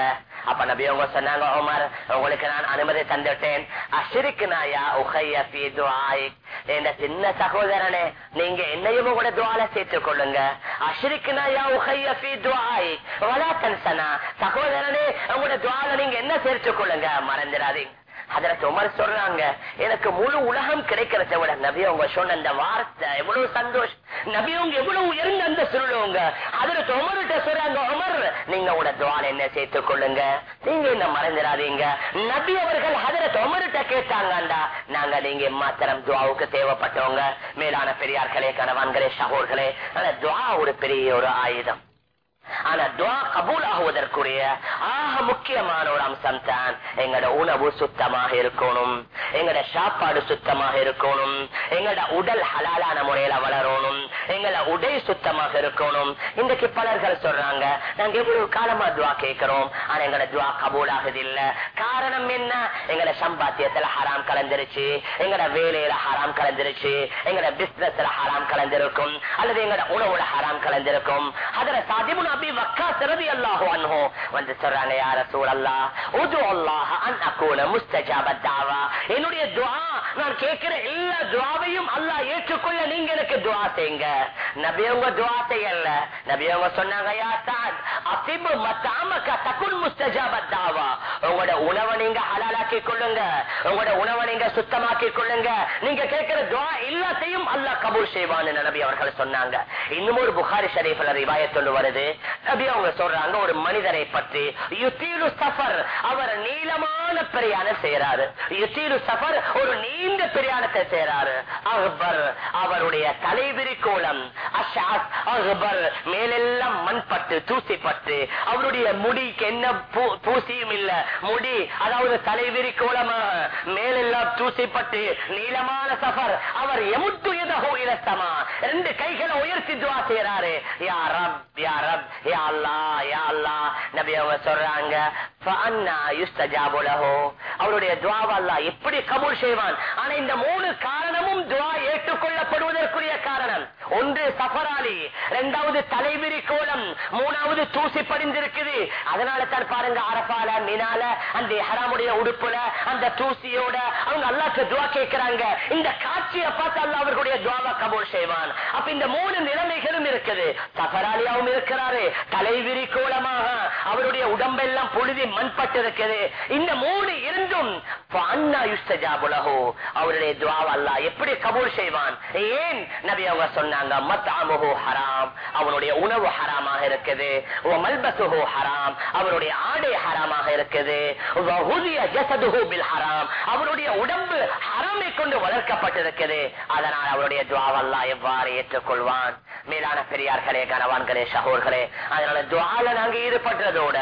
A: அப்ப நபி அவங்க சொன்னாங்க உமர் உங்களுக்கு நான் அனுமதி தந்துட்டேன் அஷிரிக்குனாயா உஹைய ஃபீ துஆயிக் என்ற சின்ன சகோதரனே நீங்க என்னையும் கூட துவால சேர்த்துக் கொள்ளுங்க அஷிரிக்குனாயா உஹைய ஃபீ துஆயிக் வலா தன்சனா சகோதரனே உங்களோட துவால நீங்க என்ன சேர்த்துக் கொள்ளுங்க மறந்துடாதீங்க அதற்கு உமர் சொல்றாங்க எனக்கு முழு உலகம் கிடைக்கிறத விட நபி அவங்க சொன்ன அந்த வார்த்தை எவ்வளவு சந்தோஷம் நபி அவங்க எவ்வளவு உயர்ந்த அந்த சொல்லுவங்க அதற்கு உமர்கிட்ட சொல்றாங்க உமர் நீங்க உங்களோட துவால என்ன சேர்த்துக் கொள்ளுங்க நீங்க என்ன மறந்துடாதீங்க நபி அவர்கள் அதற்கு உமர்கிட்ட கேட்டாங்கண்டா நாங்க நீங்க மாத்திரம் துவாவுக்கு தேவைப்பட்டவங்க மேலான பெரியார்களே கணவான்களே சகோர்களே ஆனா துவா ஒரு பெரிய ஒரு ஆயுதம் ஆனா துவா கபூல் ஆகுவதற்குரிய ஆக முக்கியமான ஒரு அம்சம் தான் எங்கட உணவு சுத்தமாக இருக்கணும் எங்கட சாப்பாடு சுத்தமாக இருக்கணும் எங்கட உடல் ஹலாலான முறையில வளரணும் எங்கட உடை சுத்தமாக இருக்கணும் இன்றைக்கு பலர்கள் சொல்றாங்க நாங்க எவ்வளவு காலமா துவா கேட்கிறோம் ஆனா எங்கட துவா கபூல் ஆகுது இல்ல காரணம் என்ன எங்கட சம்பாத்தியத்துல ஹராம் கலந்துருச்சு எங்கட வேலையில ஹராம் கலந்துருச்சு எங்கட பிசினஸ்ல ஹராம் கலந்திருக்கும் அல்லது எங்கட உணவுல ஹராம் கலந்திருக்கும் அதுல சாதிபுன் அபி வக்கா சிறதி அல்லாஹு அன்ஹோ வந்து சொல்றாங்க யார சூழல்லா உது அல்லாஹ அன் அகூன முஸ்தஜாப தாவா என்னுடைய துஆ நான் கேட்கிற எல்லா துஆவையும் அல்லாஹ் ஏற்றுக்கொள்ள நீங்க எனக்கு துஆ செய்யுங்க நபி அவங்க துஆ செய்யல நபி அவங்க சொன்னாங்க யா சாத் அசிபு மத்தாமக தகுன் முஸ்தஜாப தாவா உங்களோட உணவை நீங்க ஹலாலாக்கி கொள்ளுங்க உங்களோட உணவை நீங்க சுத்தமாக்கி கொள்ளுங்க நீங்க கேட்கிற துஆ எல்லாத்தையும் அல்லாஹ் கபூல் செய்வான்னு நபி அவர்கள் சொன்னாங்க இன்னும் ஒரு புகாரி ஷரீஃப்ல ரிவாயத்தொண்டு வருது நபி அவங்க சொல்றாங்க ஒரு மனிதரை பற்றி யுத்தீலு சஃபர் அவர் நீளமான பிரயாணம் செய்யறாரு யுத்தீலு சஃபர் ஒரு நீண்ட பிரயாணத்தை செய்யறாரு அக்பர் அவருடைய தலைவிரி கோலம் அஷாத் அக்பர் மேலெல்லாம் மண்பட்டு தூசிப்பட்டு அவருடைய முடிக்கு என்ன பூ- பூசியும் இல்ல முடி அதாவது தலைவிரி கோலமாக மேலெல்லாம் தூசிப்பட்டு நீளமான சஃபர் அவர் எமுட்டு எதகோ இலசமா ரெண்டு கைகளை உயர்த்தி துவா செய்யறாரு யா ரப் யா ரப் யா அல்லாஹ் யா அல்லாஹ் நபி அவங்க சொல்றாங்க ஃபஅன்னா யுஸ்தஜாபு லஹு அவருடைய துவாவை அல்லாஹ் எப்படி கபூல் செய்வான் ஆனா இந்த மூணு காரணமும் துவா ஏற்றுக்கொள்ளப்படுவதற்குரிய காரணம் ஒன்று சஃபராலி இரண்டாவது தலைவிரி கோலம் மூணாவது தூசி படிந்திருக்குது அதனால தான் பாருங்க அரபால மினால அந்த ஹராமுடைய உடுப்புல அந்த தூசியோட அவங்க அல்லாஹ்க்கு துவா கேட்கிறாங்க இந்த காட்சியை பார்த்து அல்லாஹ் அவர்களுடைய துவாவை கபூல் செய்வான் அப்ப இந்த மூணு நிலைமைகளும் இருக்குது சஃபராலியாவும் இருக்கிறாரு தலைவிரி கோலமாக அவருடைய உடம்பெல்லாம் புழுதி மண்பட்டு இருக்குது இந்த மூணு இருந்தும் ஃபஅன்னா யுஸ்தஜாபு லஹு. அவருடைய துவாவை அல்லாஹ் எப்படி கபூல் செய்வான் ஏன் நபி அவங்க சொன்னாங்க மத்அமுஹு ஹராம் அவனுடைய உணவு ஹராமாக இருக்குது வ மல்பசுஹு ஹராம் அவருடைய ஆடை ஹராமாக இருக்குது வ ஹுதிய ஜஸதுஹு பில் ஹராம் அவருடைய உடம்பு ஹராமை கொண்டு வளர்க்கப்பட்டிருக்குது அதனால் அவருடைய துவாவை அல்லாஹ் எவ்வாறு ஏற்றுக்கொள்வான் மேலான பெரியார்களே கணவான்களே சகோர்களே அதனால துவால நாங்க ஈடுபடுறதோட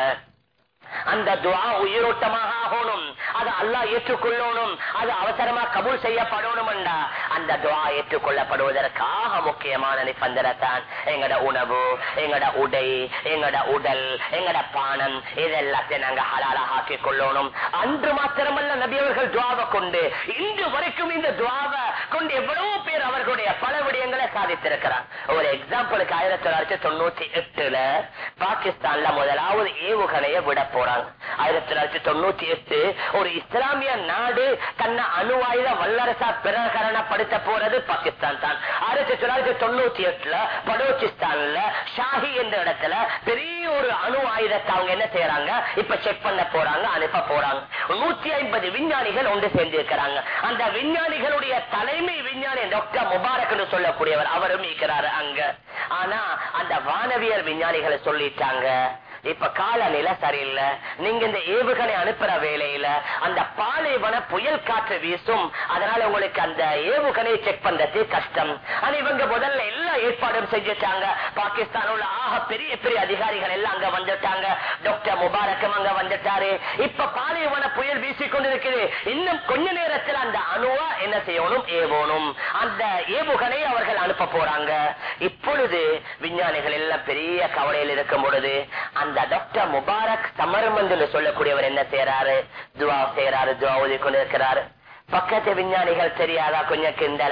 A: அந்த துவா உயிரோட்டமாக ஆகணும் அது அல்லாஹ் ஏற்றுக்கொள்ளணும் அது அவசரமா கபூல் செய்யப்படணும் அந்த துவா ஏற்றுக்கொள்ளப்படுவதற்காக முக்கியமான நிபந்தனைத்தான் எங்கட உணவு எங்கட உடை எங்கட உடல் எங்கட பானம் இதெல்லாத்தையும் நாங்க ஹலாலாக ஆக்கிக் கொள்ளணும் அன்று மாத்திரமல்ல நபியவர்கள் துவாவை கொண்டு இன்று வரைக்கும் இந்த துவாவை கொண்டு எவ்வளவு பேர் அவர்களுடைய பல விடயங்களை சாதித்திருக்கிறார் ஒரு எக்ஸாம்பிளுக்கு ஆயிரத்தி தொள்ளாயிரத்தி தொண்ணூத்தி எட்டுல பாகிஸ்தான்ல முதலாவது ஏவுகணையை விட போறாங்க ஆயிரத்தி தொள்ளாயிரத்தி தொண்ணூத்தி எட்டு ஒரு இஸ்லாமிய நாடு தன்னை அணு ஆயுத வல்லரசா பிரகரணப்படுத்த போறது பாகிஸ்தான் தான் ஆயிரத்தி தொள்ளாயிரத்தி தொண்ணூத்தி எட்டுல பலோச்சிஸ்தான்ல ஷாஹி என்ற இடத்துல பெரிய ஒரு அணு ஆயுதத்தை அவங்க என்ன செய்யறாங்க இப்ப செக் பண்ண போறாங்க அனுப்ப போறாங்க நூத்தி ஐம்பது விஞ்ஞானிகள் ஒன்று சேர்ந்து இருக்கிறாங்க அந்த விஞ்ஞானிகளுடைய தலைமை விஞ்ஞானி டாக்டர் முபாரக் என்று சொல்லக்கூடியவர் அவரும் இருக்கிறாரு அங்க ஆனா அந்த வானவியல் விஞ்ஞானிகளை சொல்லிட்டாங்க இப்ப காலநிலை சரியில்லை நீங்க இந்த ஏவுகணை அனுப்புற வேலையில அந்த பாலைவன புயல் காற்று வீசும் அதனால உங்களுக்கு அந்த ஏவுகணையை செக் பண்றது கஷ்டம் ஆனா இவங்க முதல்ல எல்லா ஏற்பாடும் செஞ்சுட்டாங்க பாகிஸ்தான் உள்ள ஆக பெரிய பெரிய அதிகாரிகள் எல்லாம் அங்க வந்துட்டாங்க டாக்டர் முபாரக்கம் அங்க வந்துட்டாரு இப்ப பாலைவன புயல் வீசிக்கொண்டிருக்குது இன்னும் கொஞ்ச நேரத்தில் அந்த அணுவா என்ன செய்யணும் ஏவணும் அந்த ஏவுகணை அவர்கள் அனுப்ப போறாங்க இப்பொழுது விஞ்ஞானிகள் எல்லாம் பெரிய கவலையில் இருக்கும் பொழுது அந்த டாக்டர் முபாரக் சமரமந்து சொல்லக்கூடியவர் என்ன செய்யறாரு துவா செய்யறாரு துவா ஓதி கொண்டிருக்கிறாரு பக்கத்து விஞ்ஞானிகள் தெரியாதா கொஞ்சம் கிண்டலா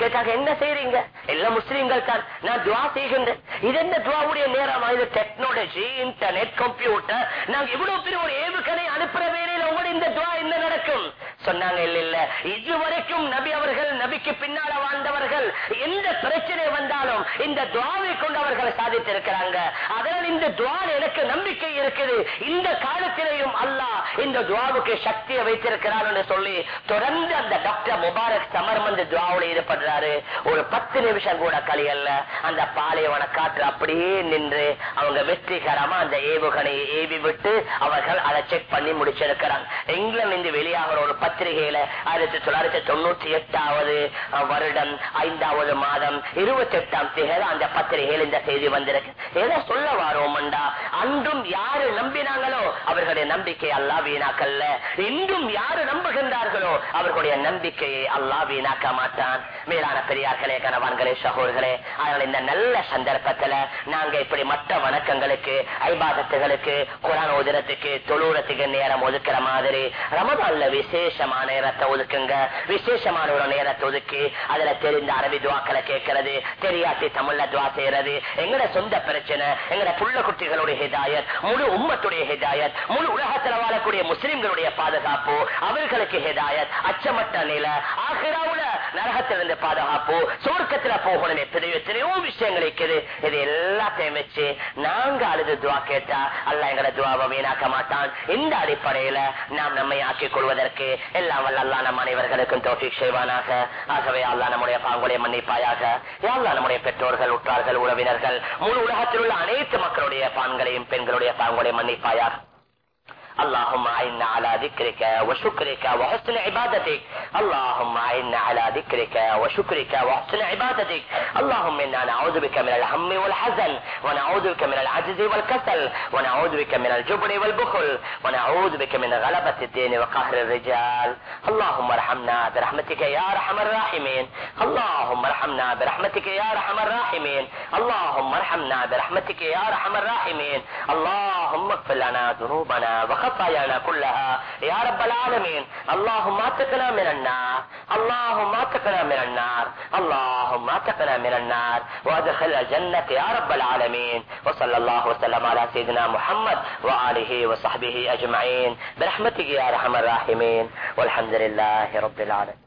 A: கேட்டாங்க என்ன செய்றீங்க எல்லாம் முஸ்லீம்கள் தான் நான் துவா செய்கின்றேன் இது என்ன துவாவுடைய நேரம் இது டெக்னாலஜி இன்டர்நெட் கம்ப்யூட்டர் நாங்க இவ்வளவு பெரிய ஒரு ஏவுகணை அனுப்புற வேலையில உங்களோட இந்த துவா என்ன நடக்கும் சொன்னாங்க இல்ல இல்ல இதுவரைக்கும் நபி அவர்கள் நபிக்கு பின்னால வாழ்ந்தவர்கள் எந்த பிரச்சனை வந்தாலும் இந்த துவாவை கொண்டு அவர்கள் சாதித்திருக்கிறாங்க அதனால் இந்த துவால எனக்கு நம்பிக்கை இருக்குது இந்த காலத்திலேயும் அல்லாஹ் இந்த துவாவுக்கு சக்தியை வைத்திருக்கிறார் என்று சொல்லி தொடர்ந்து அந்த டாக்டர் முபாரக் சமர் வந்து துவாவோட ஈடுபடுறாரு ஒரு பத்து நிமிஷம் கூட கலியல்ல அந்த பாலைவன காற்று அப்படியே நின்று அவங்க வெற்றிகரமா அந்த ஏவுகணையை ஏவி விட்டு அவர்கள் அதை செக் பண்ணி முடிச்சிருக்கிறாங்க இங்கிலாந்து இருந்து வெளியாகிற ஒரு பத்திரிகையில ஆயிரத்தி தொள்ளாயிரத்தி தொண்ணூத்தி எட்டாவது வருடம் ஐந்தாவது மாதம் இருபத்தி எட்டாம் தேதி அந்த பத்திரிகையில் இந்த செய்தி வந்திருக்கு எதை சொல்ல வாரோம்டா அன்றும் யாரு நம்பினாங்களோ அவர்களுடைய நம்பிக்கை அல்லா வீணாக்கல்ல இன்றும் யாரு நம்புகின்றார்களோ அவர்களுடைய நம்பிக்கையை அல்லா வீணாக்க மாட்டான் மேலான பெரியார்களே கணவான்களே சகோர்களே அதனால் இந்த நல்ல சந்தர்ப்பத்துல நாங்க இப்படி மற்ற வணக்கங்களுக்கு ஐபாதத்துகளுக்கு குரான் ஓதுறதுக்கு தொழுறதுக்கு நேரம் ஒதுக்குற மாதிரி ரமதான்ல விசேஷமான நேரத்தை ஒதுக்குங்க விசேஷமான ஒரு நேரத்தை ஒதுக்கி அதுல தெரிந்த அரபி துவாக்களை கேட்கறது தெரியாட்டி தமிழ்ல துவா செய்யறது எங்கட சொந்த பிரச்சனை எங்கட புள்ள குட்டிகளுடைய ஹிதாயத் முழு உம்மத்துடைய ஹிதாயத் முழு உலகத்தில் வாழக்கூடிய முஸ்லிம்களுடைய பாதுகாப்பு அவர்களுக்கு ஹிதாயத் அச்சமற்ற நில ஆகிராவுல நரகத்திலிருந்து பாதுகாப்பு சுவர்க்கத்துல போகணும் எத்தனையோ எத்தனையோ விஷயங்கள் இருக்குது இது எல்லாத்தையும் வச்சு நாங்க அழுது துவா கேட்டா அல்ல எங்களை துவாவை வீணாக்க மாட்டான் இந்த அடிப்படையில நாம் நம்மை ஆக்கிக் கொள்வதற்கு எல்லாம் வல்ல அல்லா நம் அனைவர்களுக்கும் தோஃபிக் செய்வானாக ஆகவே அல்லா நம்முடைய பாங்குடைய மன்னிப்பாயாக யாழ்லா நம்முடைய பெற்றோர்கள் உற்றார்கள் உறவினர்கள் முழு உலகத்தில் உள்ள அனைத்து மக்களுடைய பான்களையும் பெண்களுடைய பாங்குடைய மன்னிப்பாயாக اللهم أعنا على ذكرك وشكرك وحسن عبادتك اللهم أعنا على ذكرك وشكرك وحسن عبادتك اللهم إنا نعوذ بك من الهم والحزن ونعوذ بك من العجز والكسل ونعوذ بك من الجبن والبخل ونعوذ بك من غلبة الدين وقهر الرجال اللهم ارحمنا برحمتك يا أرحم الراحمين اللهم ارحمنا برحمتك يا أرحم الراحمين اللهم ارحمنا برحمتك يا أرحم الراحمين اللهم اغفر لنا ذنوبنا وخطايانا كلها يا رب العالمين اللهم اتقنا من النار اللهم اتقنا من النار اللهم اتقنا من النار وادخل الجنة يا رب العالمين وصلى الله وسلم على سيدنا محمد وآله وصحبه أجمعين برحمتك يا أرحم الراحمين والحمد لله رب العالمين